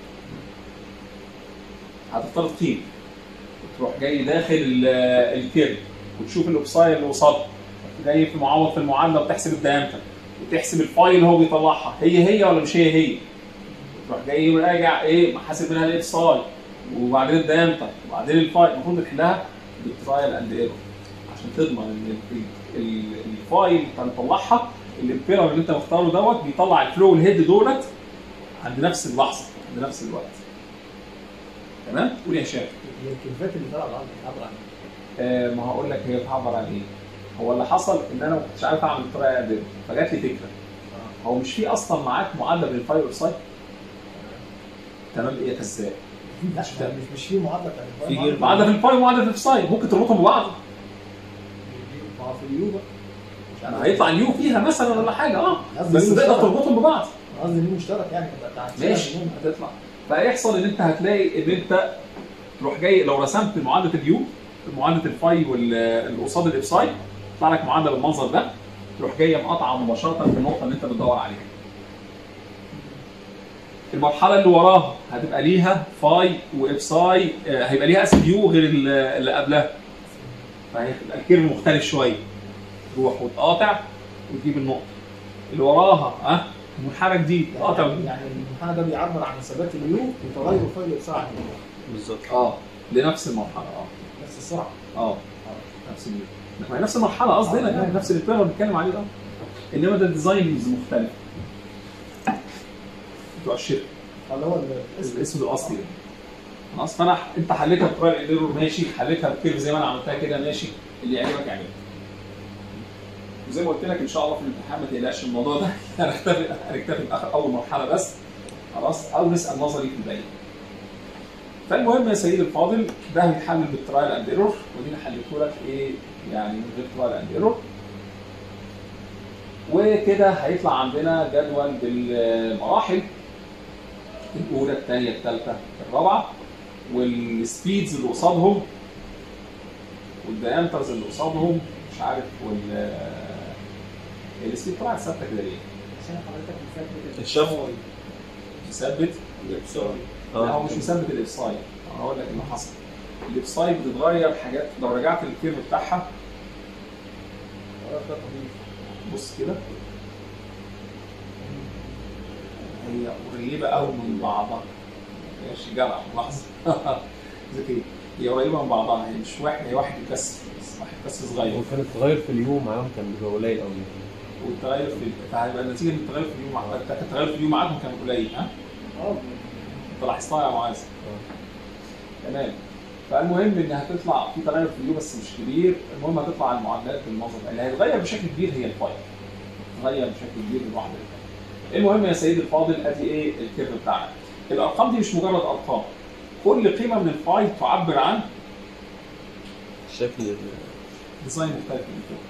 هتفترض قيم وتروح جاي داخل ال- الكيرف وتشوف الاوبساي اللي قصادها جاي في معوض في المعادله وتحسب الديامتر وتحسب الفاي اللي هو بيطلعها هي هي ولا مش هي هي تروح جاي راجع ايه حاسب منها الاوبساي وبعدين الديامتر وبعدين الفاي المفروض تحلها بالترايل اند ايرور عشان تضمن ان ال- ال- الفاي اللي انت مطلعها الامبيرر اللي انت مختاره دوت بيطلع الفلو والهيد دولت عند نفس اللحظه عند نفس الوقت تمام قول يا هشام هي الكلفات اللي طالعه الارض بتعبر عن آه ما هقول لك هي بتعبر عن ايه هو اللي حصل ان انا ما كنتش عارف اعمل الطريقه دي فجات لي فكره هو مش في اصلا معاك معادله بين الفاي والسايد تمام ايه ازاي لا مش مش في معادله بتاعت الفاي في معادلة. معادله في الباي ومعادله في السايد ممكن تربطهم ببعض ما هو في اليو بقى مش عارف. ما هيطلع اليو فيها مثلا ولا حاجه اه قصدي بس اليو تقدر مشترك. تربطهم ببعض قصدي اليو مشترك يعني بتاعت ماشي هتطلع فهيحصل ان انت هتلاقي ان انت تروح جاي لو رسمت معادله اليو معادله الفاي واللي قصاد الابساي يطلع لك معادله بالمنظر ده تروح جايه مقاطعه مباشره في النقطه اللي انت بتدور عليها. المرحله اللي وراها هتبقى ليها فاي وابساي آه، هيبقى ليها اسم يو غير ال- اللي قبلها. فهيبقى الكيرف مختلف شويه. تروح وتقاطع وتجيب النقطه. اللي وراها ها منحنى جديد تقاطع يعني يعني المنحنى ده بيعبر عن ثبات اليو وتغير فاي الابصار بالظبط اه لنفس المرحله اه نفس السرعه اه نفس ال... ما هي نفس المرحله قصدي هنا يعني نفس اللي اللي بنتكلم عليه ده انما ده ديزاينز مختلف بتوع الشركه اللي هو الاسم الاسم الاصلي ده خلاص فانا انت حليتها بطريقه الايرور ماشي حليتها بكيرف زي ما انا عملتها كده ماشي اللي يعجبك اعمله وزي ما قلت لك ان شاء الله في الامتحان ما تقلقش من الموضوع ده هنكتفي هنكتفي باخر اول مرحله بس خلاص او نسال نظري في الباقي فالمهم يا سيدي الفاضل ده هيتحل بالترايل اند ايرور ودي انا حليته لك ايه يعني من غير ترايل اند ايرور وكده هيطلع عندنا جدول بالمراحل الاولى الثانيه الثالثه الرابعه والسبيدز اللي قصادهم والديامترز اللي قصادهم مش عارف وال السبيد طلعت ثابته كده ليه؟ عشان حضرتك مثبت الشفط. مثبت لا هو مش مثبت الابساي انا هقول لك اللي حصل الابساي بتتغير حاجات لو رجعت للكيرف بتاعها بص كده هي قريبه قوي من بعضها ماشي جدع لحظه ذكي هي قريبه من بعضها هي مش واحد هي واحد يكسر بس واحد يكسر صغير وكان التغير في اليوم معاهم كان بيبقى قليل قوي والتغير في فهيبقى النتيجه ان التغير في اليوم مع- التغير في اليوم معاكم كان قليل ها؟ اه انت لاحظتها يا معاذ تمام فالمهم ان هتطلع في تغير في اليو بس مش كبير المهم هتطلع المعادلات بالمنظر ده. اللي هيتغير بشكل كبير هي الفايل هتتغير بشكل كبير بالواحده المهم يا سيدي الفاضل ادي ايه الكيرف بتاعنا الارقام دي مش مجرد ارقام كل قيمه من الفايل تعبر عن شكل ديزاين مختلف من الكيرف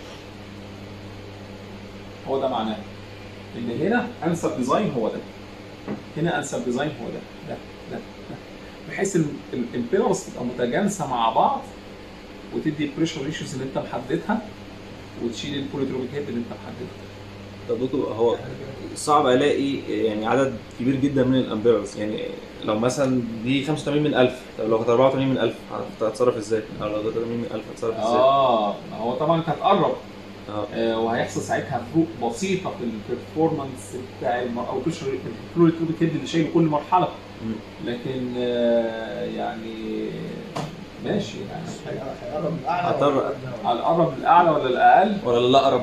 هو ده معناه ان هنا انسب ديزاين هو ده هنا انسب ديزاين هو ده ده ده, ده. بحيث ان الامبيرز تبقى متجانسه مع بعض وتدي البريشر ريشيوز اللي انت محددها وتشيل البوليتروبيك هيد اللي انت محددها طب دكتور هو صعب الاقي يعني عدد كبير جدا من الامبيرز يعني لو مثلا دي 85 من 1000 طب لو كانت 84 من 1000 هتتصرف ازاي؟ او لو كانت 80 من 1000 هتتصرف ازاي؟ اه ما هو طبعا انت هتقرب اه آه وهيحصل ساعتها فروق بسيطه في البرفورمانس بتاع الم... او البريشر البوليتروبيك هيد اللي شايل كل مرحله مم. لكن آه يعني ماشي يعني هيقرب الاعلى هتقرب. على القرب الاعلى ولا الاقل ولا الاقرب؟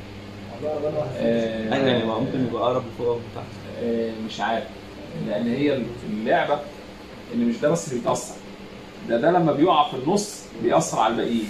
آه ايوه يعني ما ممكن يبقى اقرب لفوق او تحت آه، مش عارف لان هي اللعبه ان مش ده بس اللي بيتاثر ده ده لما بيقع في النص بيأثر على الباقيين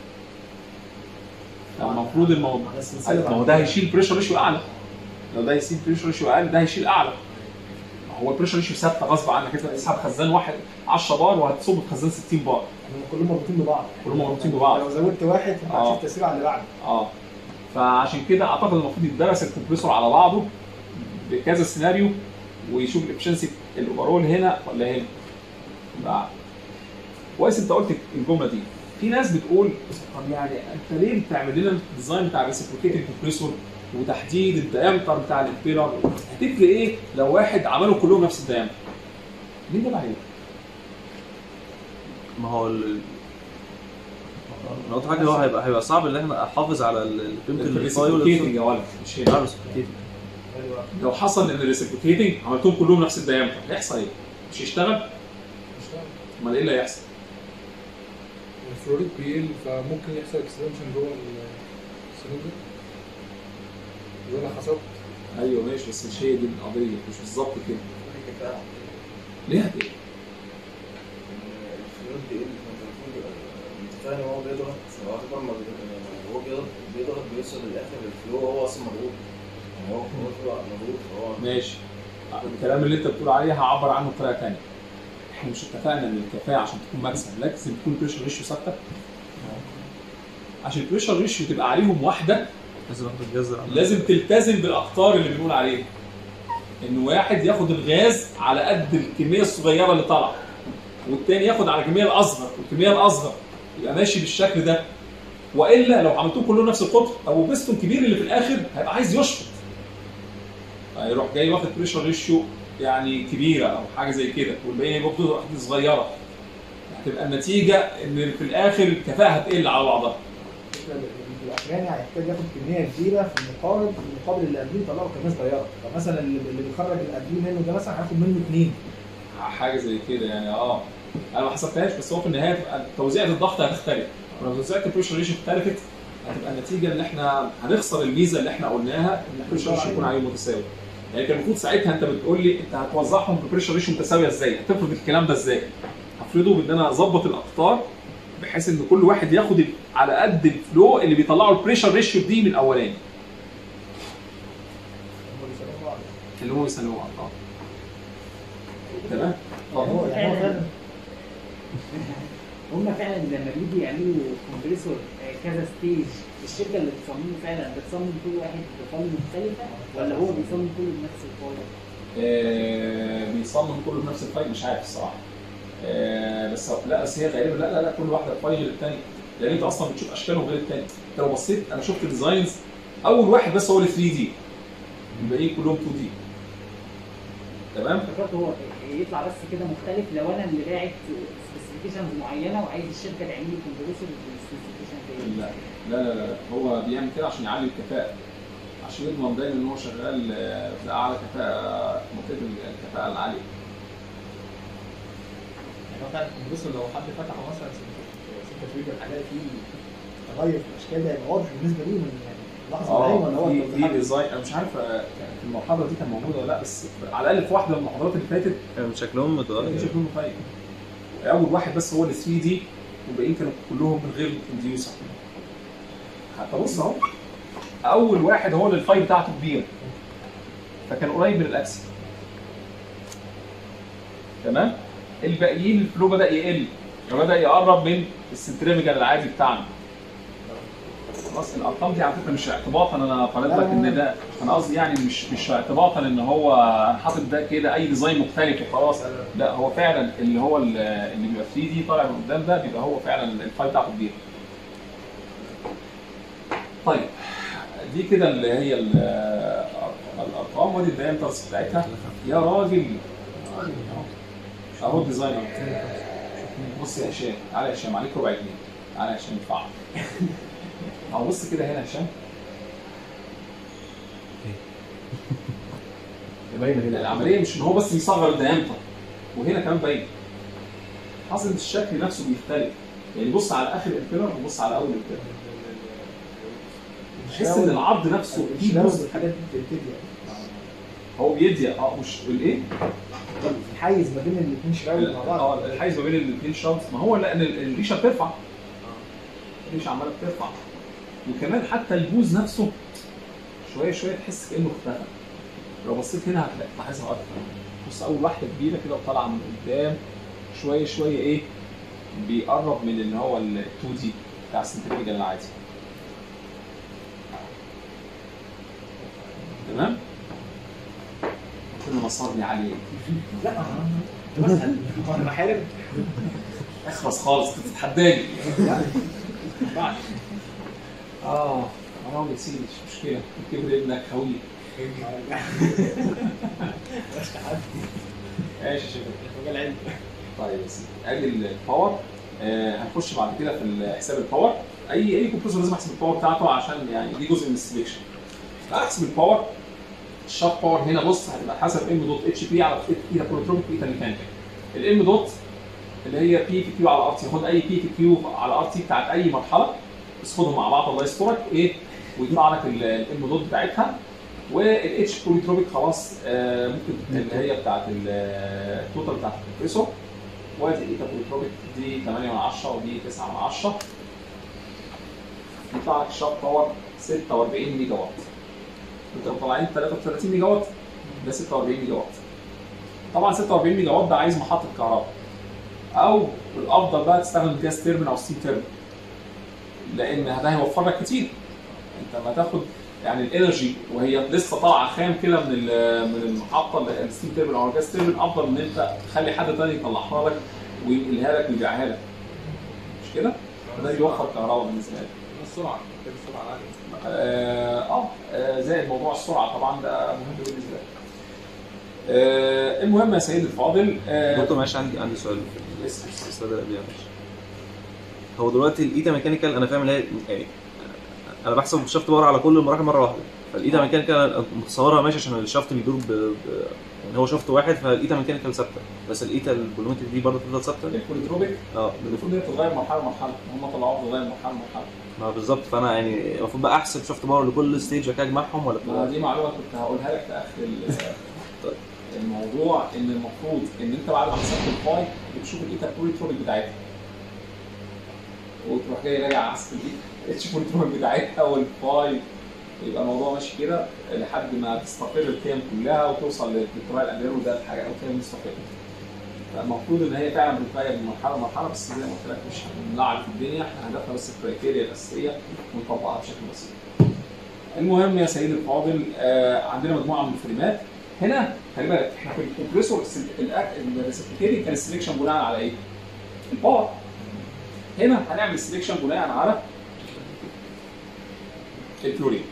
المفروض الموضوع ما هو ده هيشيل بريشر ريشيو اعلى لو ده هيشيل بريشر ريشيو اقل ده هيشيل اعلى ما هو البريشر ريشيو ثابته غصب عنك انت هتسحب خزان واحد 10 بار وهتصب في خزان 60 بار هم كلهم مربوطين ببعض كلهم مربوطين ببعض لو زودت واحد آه. هتشوف تاثير على اللي بعده اه فعشان كده اعتقد المفروض يدرس الكمبريسور على بعضه بكذا سيناريو ويشوف الافشنسي الاوفرول هنا ولا هنا بقى. كويس انت قلت الجمله دي في ناس بتقول طب يعني انت ليه بتعمل لنا الديزاين بتاع الريسبروكيتنج كومبريسور وتحديد الديامتر بتاع الامبيرر هتفرق ايه لو واحد عملوا كلهم نفس الديامتر؟ مين ده بقى هيبقى؟ ما هو ال... انا قلت حاجه هو هيبقى هيبقى صعب ان احنا احافظ على ال- قيمه الفايل الريسبروكيتنج يا ولد مش هنا اه reciprocating. لو حصل ان الريسبروكيتنج عملتهم كلهم نفس الديامتر هيحصل ايه؟ مش هيشتغل؟ امال ايه اللي هيحصل؟ الفلوريد بيقل فممكن يحصل اكستنشن جوه السلندر زي ما حصلت ايوه ماشي بس مش هي دي القضيه مش بالظبط كده ليه هتقل؟ الفلويد بيقل فانت المفروض يبقى متفاهم ان هو بيضغط هو اكبر ما بيضغط- هو بيضغط بيضغط بيوصل للاخر الفلو هو اصلا مضغوط يعني هو هو بيبقى مضغوط فهو ماشي الكلام اللي انت بتقول عليه هعبر عنه بطريقه ثانيه احنا مش اتفقنا ان الكفاءه عشان تكون مكسب لازم تكون بريشر ريشيو ثابته عشان البريشر ريشيو تبقى عليهم واحده لازم اخد الجزء لازم تلتزم بالاقطار اللي بنقول عليها ان واحد ياخد الغاز على قد الكميه الصغيره اللي طالعه والتاني ياخد على الكميه الاصغر والكميه الاصغر يبقى ماشي بالشكل ده والا لو عملتوه كلهم نفس القطر ابو بيستون كبير اللي في الاخر هيبقى عايز يشفط هيروح جاي واخد بريشر ريشيو يعني كبيره او حاجه زي كده والباقيين يبقوا واخد واحده صغيره هتبقى النتيجه ان في الاخر الكفاءه هتقل على بعضها الاخراني هيحتاج ياخد كميه كبيره في المقابل في المقابل اللي قبليه يطلعه كميه صغيره فمثلا اللي اللي بيخرج اللي قبليه منه ده مثلا هياخد منه اثنين حاجه زي كده يعني اه انا ما حسبتهاش بس هو في النهايه تبقى توزيعه الضغط هتختلف ولو توزيعه البريشر ريشيو اختلفت هتبقى النتيجه ان احنا هنخسر الميزه اللي احنا قلناها ان البريشر ريشيو يكون عليه متساوي يعني كان المفروض ساعتها انت بتقول لي انت هتوزعهم ببريشر ريشيو متساويه ازاي؟ هتفرض الكلام ده ازاي؟ هفرضه بان انا اظبط الاقطار بحيث ان كل واحد ياخد ال- على قد الفلو اللي بيطلعه البريشر ريشيو دي من الاولاني هم بيسموه بعض اللي هو يسلمه بعض اه تمام؟ يعني هو يعني هو فعلا هم فعلا لما بيجي يعملوا كومبريسور آه، كذا ستيج الشركه اللي بتصممه فعلا بتصمم كل واحد بفايل مختلفه ولا هو بيصمم كله بنفس الفايل؟ آه، بيصمم كله بنفس الفايل مش عارف الصراحه آه، بس لا بس هي غالبا لا لا لا كل واحده فايل غير الثاني لان انت اصلا بتشوف اشكالهم غير الثاني انت لو بصيت انا شفت ديزاينز اول واحد بس هو اللي 3 دي الباقيين كلهم 2 دي تمام افتكرت هو يطلع بس كده مختلف لو انا اللي باعت سبيسيفيكيشنز معينه وعايز الشركه تعمل لي كومبريسور بالسبيسيفيكيشن لا لا لا لا هو بيعمل كده عشان يعلي الكفاءه عشان يضمن دايما ان هو شغال آه، في اعلى كفاءه منطقه الكفاءه العاليه يعني هو فعلا الكمبريسور لو حد فتحه مثلا سكه تويجر هلاقي فيه تغير في الاشكال ده هيبقى واضح بالنسبه ليه من يعني لحظه بعينه ولا هو في في التوضيحات؟ ديزاين انا مش عارف آه، في المحاضره دي كان موجوده ولا لا بس على الاقل في واحده من المحاضرات اللي فاتت كان شكلهم كان متغير شكلهم مفايق اول واحد بس هو ال 3 دي والباقيين كانوا كلهم من غير انديوسر حتى بص اهو اول واحد هو اللي الفايل بتاعته كبيره فكان قريب من الاكسل تمام الباقيين الفلو بدا يقل فبدا يقرب من السنتريفيكال العادي بتاعنا خلاص الارقام دي على فكره مش اعتباطا انا طالب لك ان ده انا قصدي يعني مش مش اعتباطا ان هو حاطط ده كده اي ديزاين مختلف وخلاص لا هو فعلا اللي هو ال- اللي بيبقى 3 دي طالع من قدام ده بيبقى هو فعلا الفايل بتاعته كبير. طيب دي كده اللي هي ال- الارقام ودي الدايمترز بتاعتها يا راجل اهو الديزاين اهو بص يا هشام تعالى يا هشام عليك ربع جنيه تعالى يا هشام ادفع اهو بص كده هنا يا هشام باينه هنا العمليه مش ان هو بس بيصغر الديامتر وهنا كمان باين حاصل الشكل نفسه بيختلف يعني بص على اخر الفيلر وبص على اول الفيلر تحس ان العرض نفسه فيه الشلاوز جزء والحاجات دي بتبتدي هو بيضيق اه مش بالايه؟ الحيز ما بين الاثنين شراوز مع بعض اه الحيز ما بين الاثنين شرط ما هو لان الريشه بترفع الريشه عماله بترفع وكمان حتى البوز نفسه شويه شويه تحس كانه اختفى لو بصيت هنا هتلاقي تلاحظها اكتر بص اول واحده كبيره كده وطالعه من قدام شويه شويه ايه بيقرب من اللي هو ال 2 دي بتاع السنتريفيجال العادي تمام؟ كل نصرني عليه لا بسأل هو انا بحارب اخلص خالص انت بتتحداني بعد اه حرام يا سيدي مش مشكله كبر ابنك خوي ماشي يا شباب مجال علمي طيب يا سيدي ادي الباور آه هنخش بعد كده في حساب الباور اي اي كمبريسور لازم احسب الباور بتاعته عشان يعني دي جزء من السلكشن احسب الباور الشارت باور هنا بص هتبقى حسب ام دوت اتش بي على ايتا بروتروبيك ايتا ميكانيكال الام دوت اللي هي بي في كيو على ار تي خد اي بي في كيو على ار تي بتاعت اي مرحله بس خدهم مع بعض الله يسترك ايه ويطلع لك الام دوت بتاعتها والاتش بروتروبيك خلاص آه ممكن اللي هي بتاعت التوتال بتاعت الكمبريسور وادي الايتا بروتروبيك دي 8 من 10 ودي 9 من 10 يطلع لك الشارت باور 46 ميجا وات انت طالعين 33 ميجا وات ده 46 ميجا وات طبعا 46 ميجا وات ده عايز محطه كهرباء او الافضل بقى تستخدم جاز تيربين او ستيم تيربين لان ده هيوفر لك كتير انت ما تاخد يعني الانرجي وهي لسه طالعه خام كده من ال- من المحطه اللي هي الستيم تيربين او الجاز تيربين افضل من انت تخلي حد تاني يطلعها لك وينقلها لك ويبيعها لك مش كده؟ ده بيوفر كهرباء بالنسبه لك السرعه كده السرعه العاليه اه آه، آه، زائد موضوع السرعه طبعا ده مهم بالنسبه لك. آه المهم يا سيدي الفاضل آه دكتور معلش عندي عندي سؤال في اسم- السؤال ده قبلها معلش هو دلوقتي الايتا ميكانيكال انا فاهم اللي هي يعني انا بحسب الشفت باور على كل المراحل مره واحده فالايتا ميكانيكال أنا متصورها ماشي عشان الشفت بيدور ب... ب... يعني هو شفت واحد فالايتا ميكانيكال ثابته بس الايتا البولومتريك دي برضه تفضل ثابته الكوليتروبيك اه المفروض ان هي تتغير مرحله مرحله هم طلعوها تتغير مرحله مرحله ما بالظبط فانا يعني المفروض بقى احسب شفت باور لكل ستيج وكده اجمعهم ولا ما دي معلومه كنت هقولها لك في اخر ال- الموضوع ان المفروض ان انت بعد ما حسبت الفاي بتشوف الايتا بوليتروبيك بتاعتها وتروح جاي راجع حسب الاتش بوليتروبيك بتاعتها والفاي يبقى الموضوع ماشي كده لحد ما تستقر القيم كلها وتوصل للكترايل امبير وده الحاجه او قيم مستقره فالمفروض ان هي فعلا بتتغير من مرحله لمرحله بس زي ما قلت لك مش هنلعب في الدنيا احنا هدفنا بس الكرايتيريا الاساسيه ونطبقها بشكل بسيط. المهم يا سيدي الفاضل آه عندنا مجموعه من الفريمات هنا خلي بالك احنا في الكمبريسور الريسبتيكيتنج كان السلكشن بناء على ايه؟ الباور هنا هنعمل سلكشن بناء على الفلورين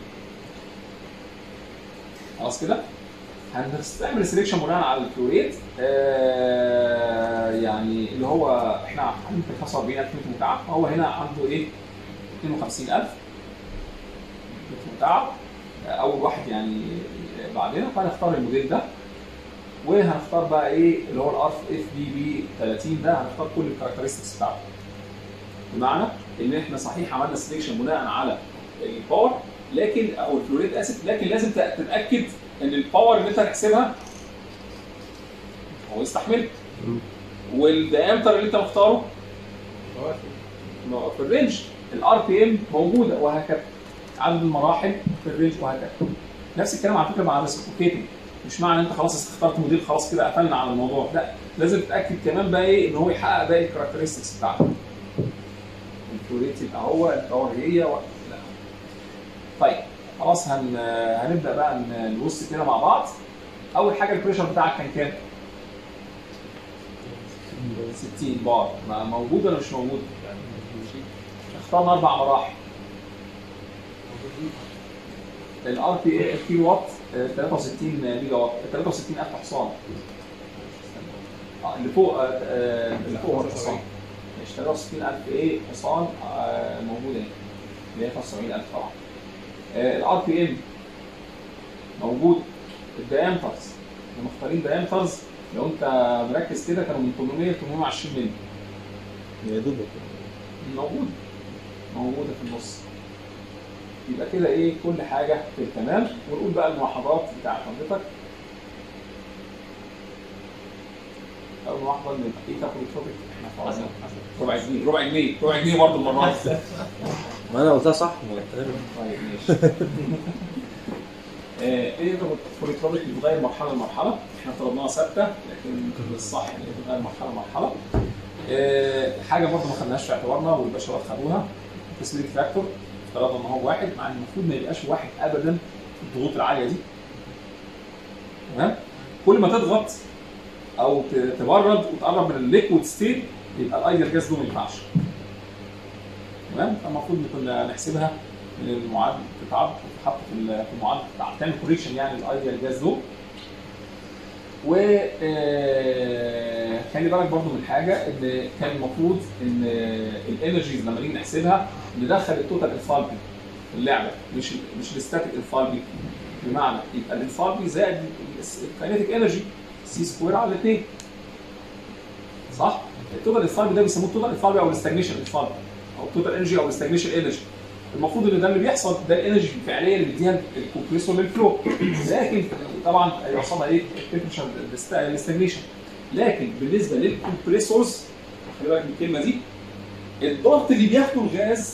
خلاص كده؟ هنستعمل سلكشن بناء على الفلوريت آه يعني اللي هو احنا عاملين 45000 متر مكعب هو هنا عنده ايه؟ 52000 متر مكعب اول واحد يعني بعدين فهنختار الموديل ده وهنختار بقى ايه اللي هو الار اف بي بي 30 ده هنختار كل الكاركترستكس بتاعته بمعنى ان احنا صحيح عملنا سليكشن بناء على الباور لكن او الفلوريد اسيد لكن لازم تتاكد ان الباور اللي انت هتحسبها هو يستحمل والديامتر اللي انت مختاره في الرينج الار بي ام موجوده وهكذا عدد المراحل في الرينج وهكذا نفس الكلام على فكره مع الريسبوكيتنج مش معنى ان انت خلاص اخترت موديل خلاص كده قفلنا على الموضوع لا لازم تتاكد كمان بقى ايه ان هو يحقق باقي الكاركترستكس بتاعته الفلوريت يبقى هو الباور هي و... لا طيب خلاص هن... هنبدا بقى ن- نبص كده مع بعض اول حاجه البريشر بتاعك كان كام 60 بار ما موجود ولا مش موجود اخترنا اربع مراحل الار بي كيلو وات آه، 63 ميجا وات 63000 حصان اه اللي فوق آه، آه، اللي فوق هو الحصان ماشي 63000 ايه حصان آه، موجوده هنا اللي هي 75000 طبعا الار بي ام موجود الديامترز احنا مختارين ديامترز لو انت مركز كده كانوا من 800 ل 820 مللي يا دوبك موجودة موجودة في النص يبقى كده ايه كل حاجة في التمام ونقول بقى الملاحظات بتاعت حضرتك أول ملاحظة إن إيه تاخد التوبيك إحنا خلاص ربع جنيه ربع جنيه ربع جنيه برضه المرة دي ما انا قلتها صح طيب ماشي آه، ايه ده الفوليتروبيك بتتغير مرحله لمرحله احنا طلبناها ثابته لكن الصح ان هي بتتغير مرحله لمرحله آه، حاجه برضه ما خدناهاش في اعتبارنا والبشرات خدوها التسليك فاكتور افترضنا ان هو واحد مع ان المفروض ما يبقاش واحد ابدا في الضغوط العاليه دي تمام كل ما تضغط او ت- تبرد وتقرب من الليكويد ستيت يبقى الايديال جاز ده ما ينفعش تمام فالمفروض كنا نحسبها من المعادله تتعب تتحط في ال- في المعادله بتاع- تعمل كوريكشن يعني للايديال جاز دول و آه، خلي بالك برضو من حاجه ان كان المفروض ان الانرجيز لما نيجي نحسبها ندخل التوتال انفالبي في اللعبه مش مش الستاتيك انفالبي بمعنى يبقى الانفالبي زائد الكاينيتيك انرجي سي سكوير على الاثنين صح؟ التوتال انفالبي ده بيسموه التوتال انفالبي او الاستجنيشن انفالبي او التوتال انرجي او الاستجنيشن انرجي المفروض ان ده اللي بيحصل ده الانرجي الفعليه اللي بيديها الكومبريسور للفلو لكن طبعا هيوصلها ايه التمبرشر الاستجنيشن لكن بالنسبه للكمبريسورز خلي بالك من الكلمه دي الضغط اللي بياخده الغاز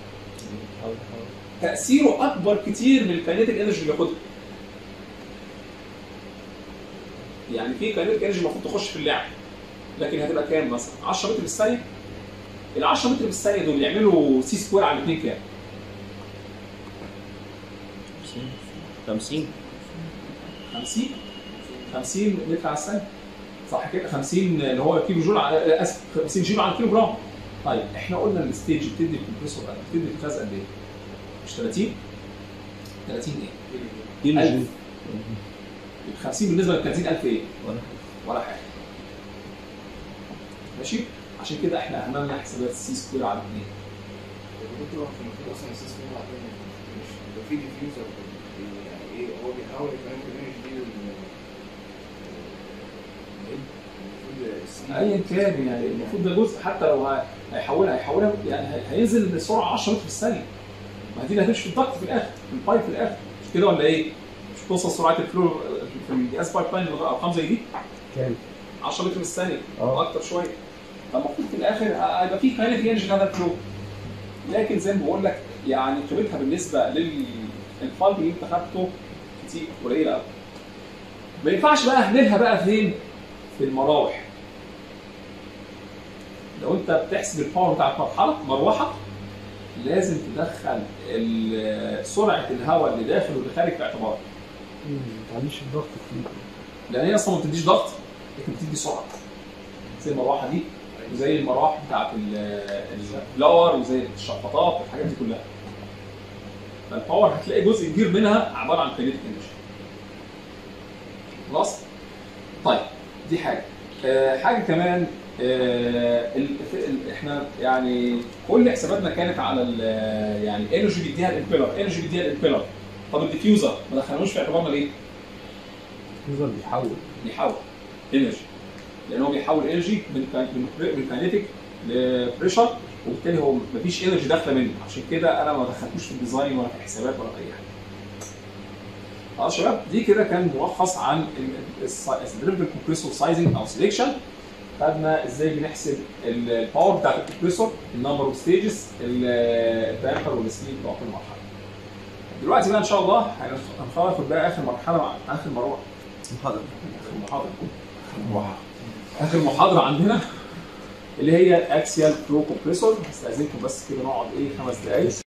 تاثيره اكبر كتير من الكاينيتيك انرجي اللي بياخدها يعني في كاينيتيك انرجي المفروض تخش في اللعب لكن هتبقى كام مثلا 10 متر بالثانيه ال 10 متر بالثانيه دول يعملوا سي سكوير على الاثنين كام 50 50 50 متر على الثانيه صح كده 50 اللي هو كيلو جول على اسف 50 جيلو على كيلو جرام طيب احنا قلنا الستيج بتدي الكمبريسور قد بتدي الغاز قد ايه؟ مش 30 30 ايه؟ كيلو 1000 جول. يبقى 50 بالنسبه ل 30000 ايه؟ ولا ولا حاجه ماشي؟ عشان كده احنا عملنا حسابات سي سكوير على 2 الدكتور هو المفروض اصلا اساس فيه بعدين مش يبقى في ديفيوزر يعني ايه هو بيحاول يفهم الرينج دي لل- المفروض السي- ايا كان يعني المفروض ده جزء حتى لو ه- هيحولها هيحولها يعني هي- هينزل بسرعه 10 متر في الثانيه ما هي دي اللي هتمشي في الضغط في الاخر في البايب في الاخر مش كده ولا ايه؟ مش توصل سرعه الفلو في الجاز بايب لاين ارقام زي دي كام؟ 10 متر في الثانيه اه. او اكتر شويه فالمفروض في الاخر هيبقى في كاينتيك انرجي هذا الفلو لكن زي ما بقول لك يعني قيمتها بالنسبه للفالج اللي انت خدته كتير قليله قوي ما ينفعش بقى اهملها بقى فين؟ في المراوح لو انت بتحسب الباور بتاعت مرحله مروحه لازم تدخل ال- سرعه الهواء اللي داخل واللي خارج في اعتبارك ما تعليش الضغط كتير لان هي اصلا ما بتديش ضغط لكن بتدي سرعه زي المروحه دي وزي المراوح بتاعت ال- البلاور وزي الشفاطات والحاجات دي كلها فالباور هتلاقي جزء كبير منها عباره عن كينيتيك انرجي خلاص طيب دي حاجه آه حاجه كمان آه ال- في- ال- احنا يعني كل حساباتنا كانت على ال- يعني انرجي بيديها الامبيلر انرجي بيديها الامبيلر طب الديفيوزر ما دخلناهوش في اعتبارنا ليه؟ يفضل بيحول بيحول انرجي لان هو بيحول انرجي من كان- من من كاينيتيك لبريشر وبالتالي هو مفيش انرجي داخله منه عشان كده انا ما دخلتوش في الديزاين ولا في الحسابات ولا في اي حاجه. خلاص يا شباب دي كده كان ملخص عن الدريفل كومبريسور سايزنج او سelection خدنا ازاي بنحسب ال- الباور بتاعت الكمبريسور النمبر اوف ستيجز الدايمتر والسبيد بتوع كل مرحله. دلوقتي بقى ان شاء الله هنخ- هناخد بقى اخر مرحله مع اخر مروحه محاضرة اخر محاضره اخر محاضره عندنا اللي هي اكسيال فلو كومبريسور هستاذنكم بس كده نقعد ايه خمس دقائق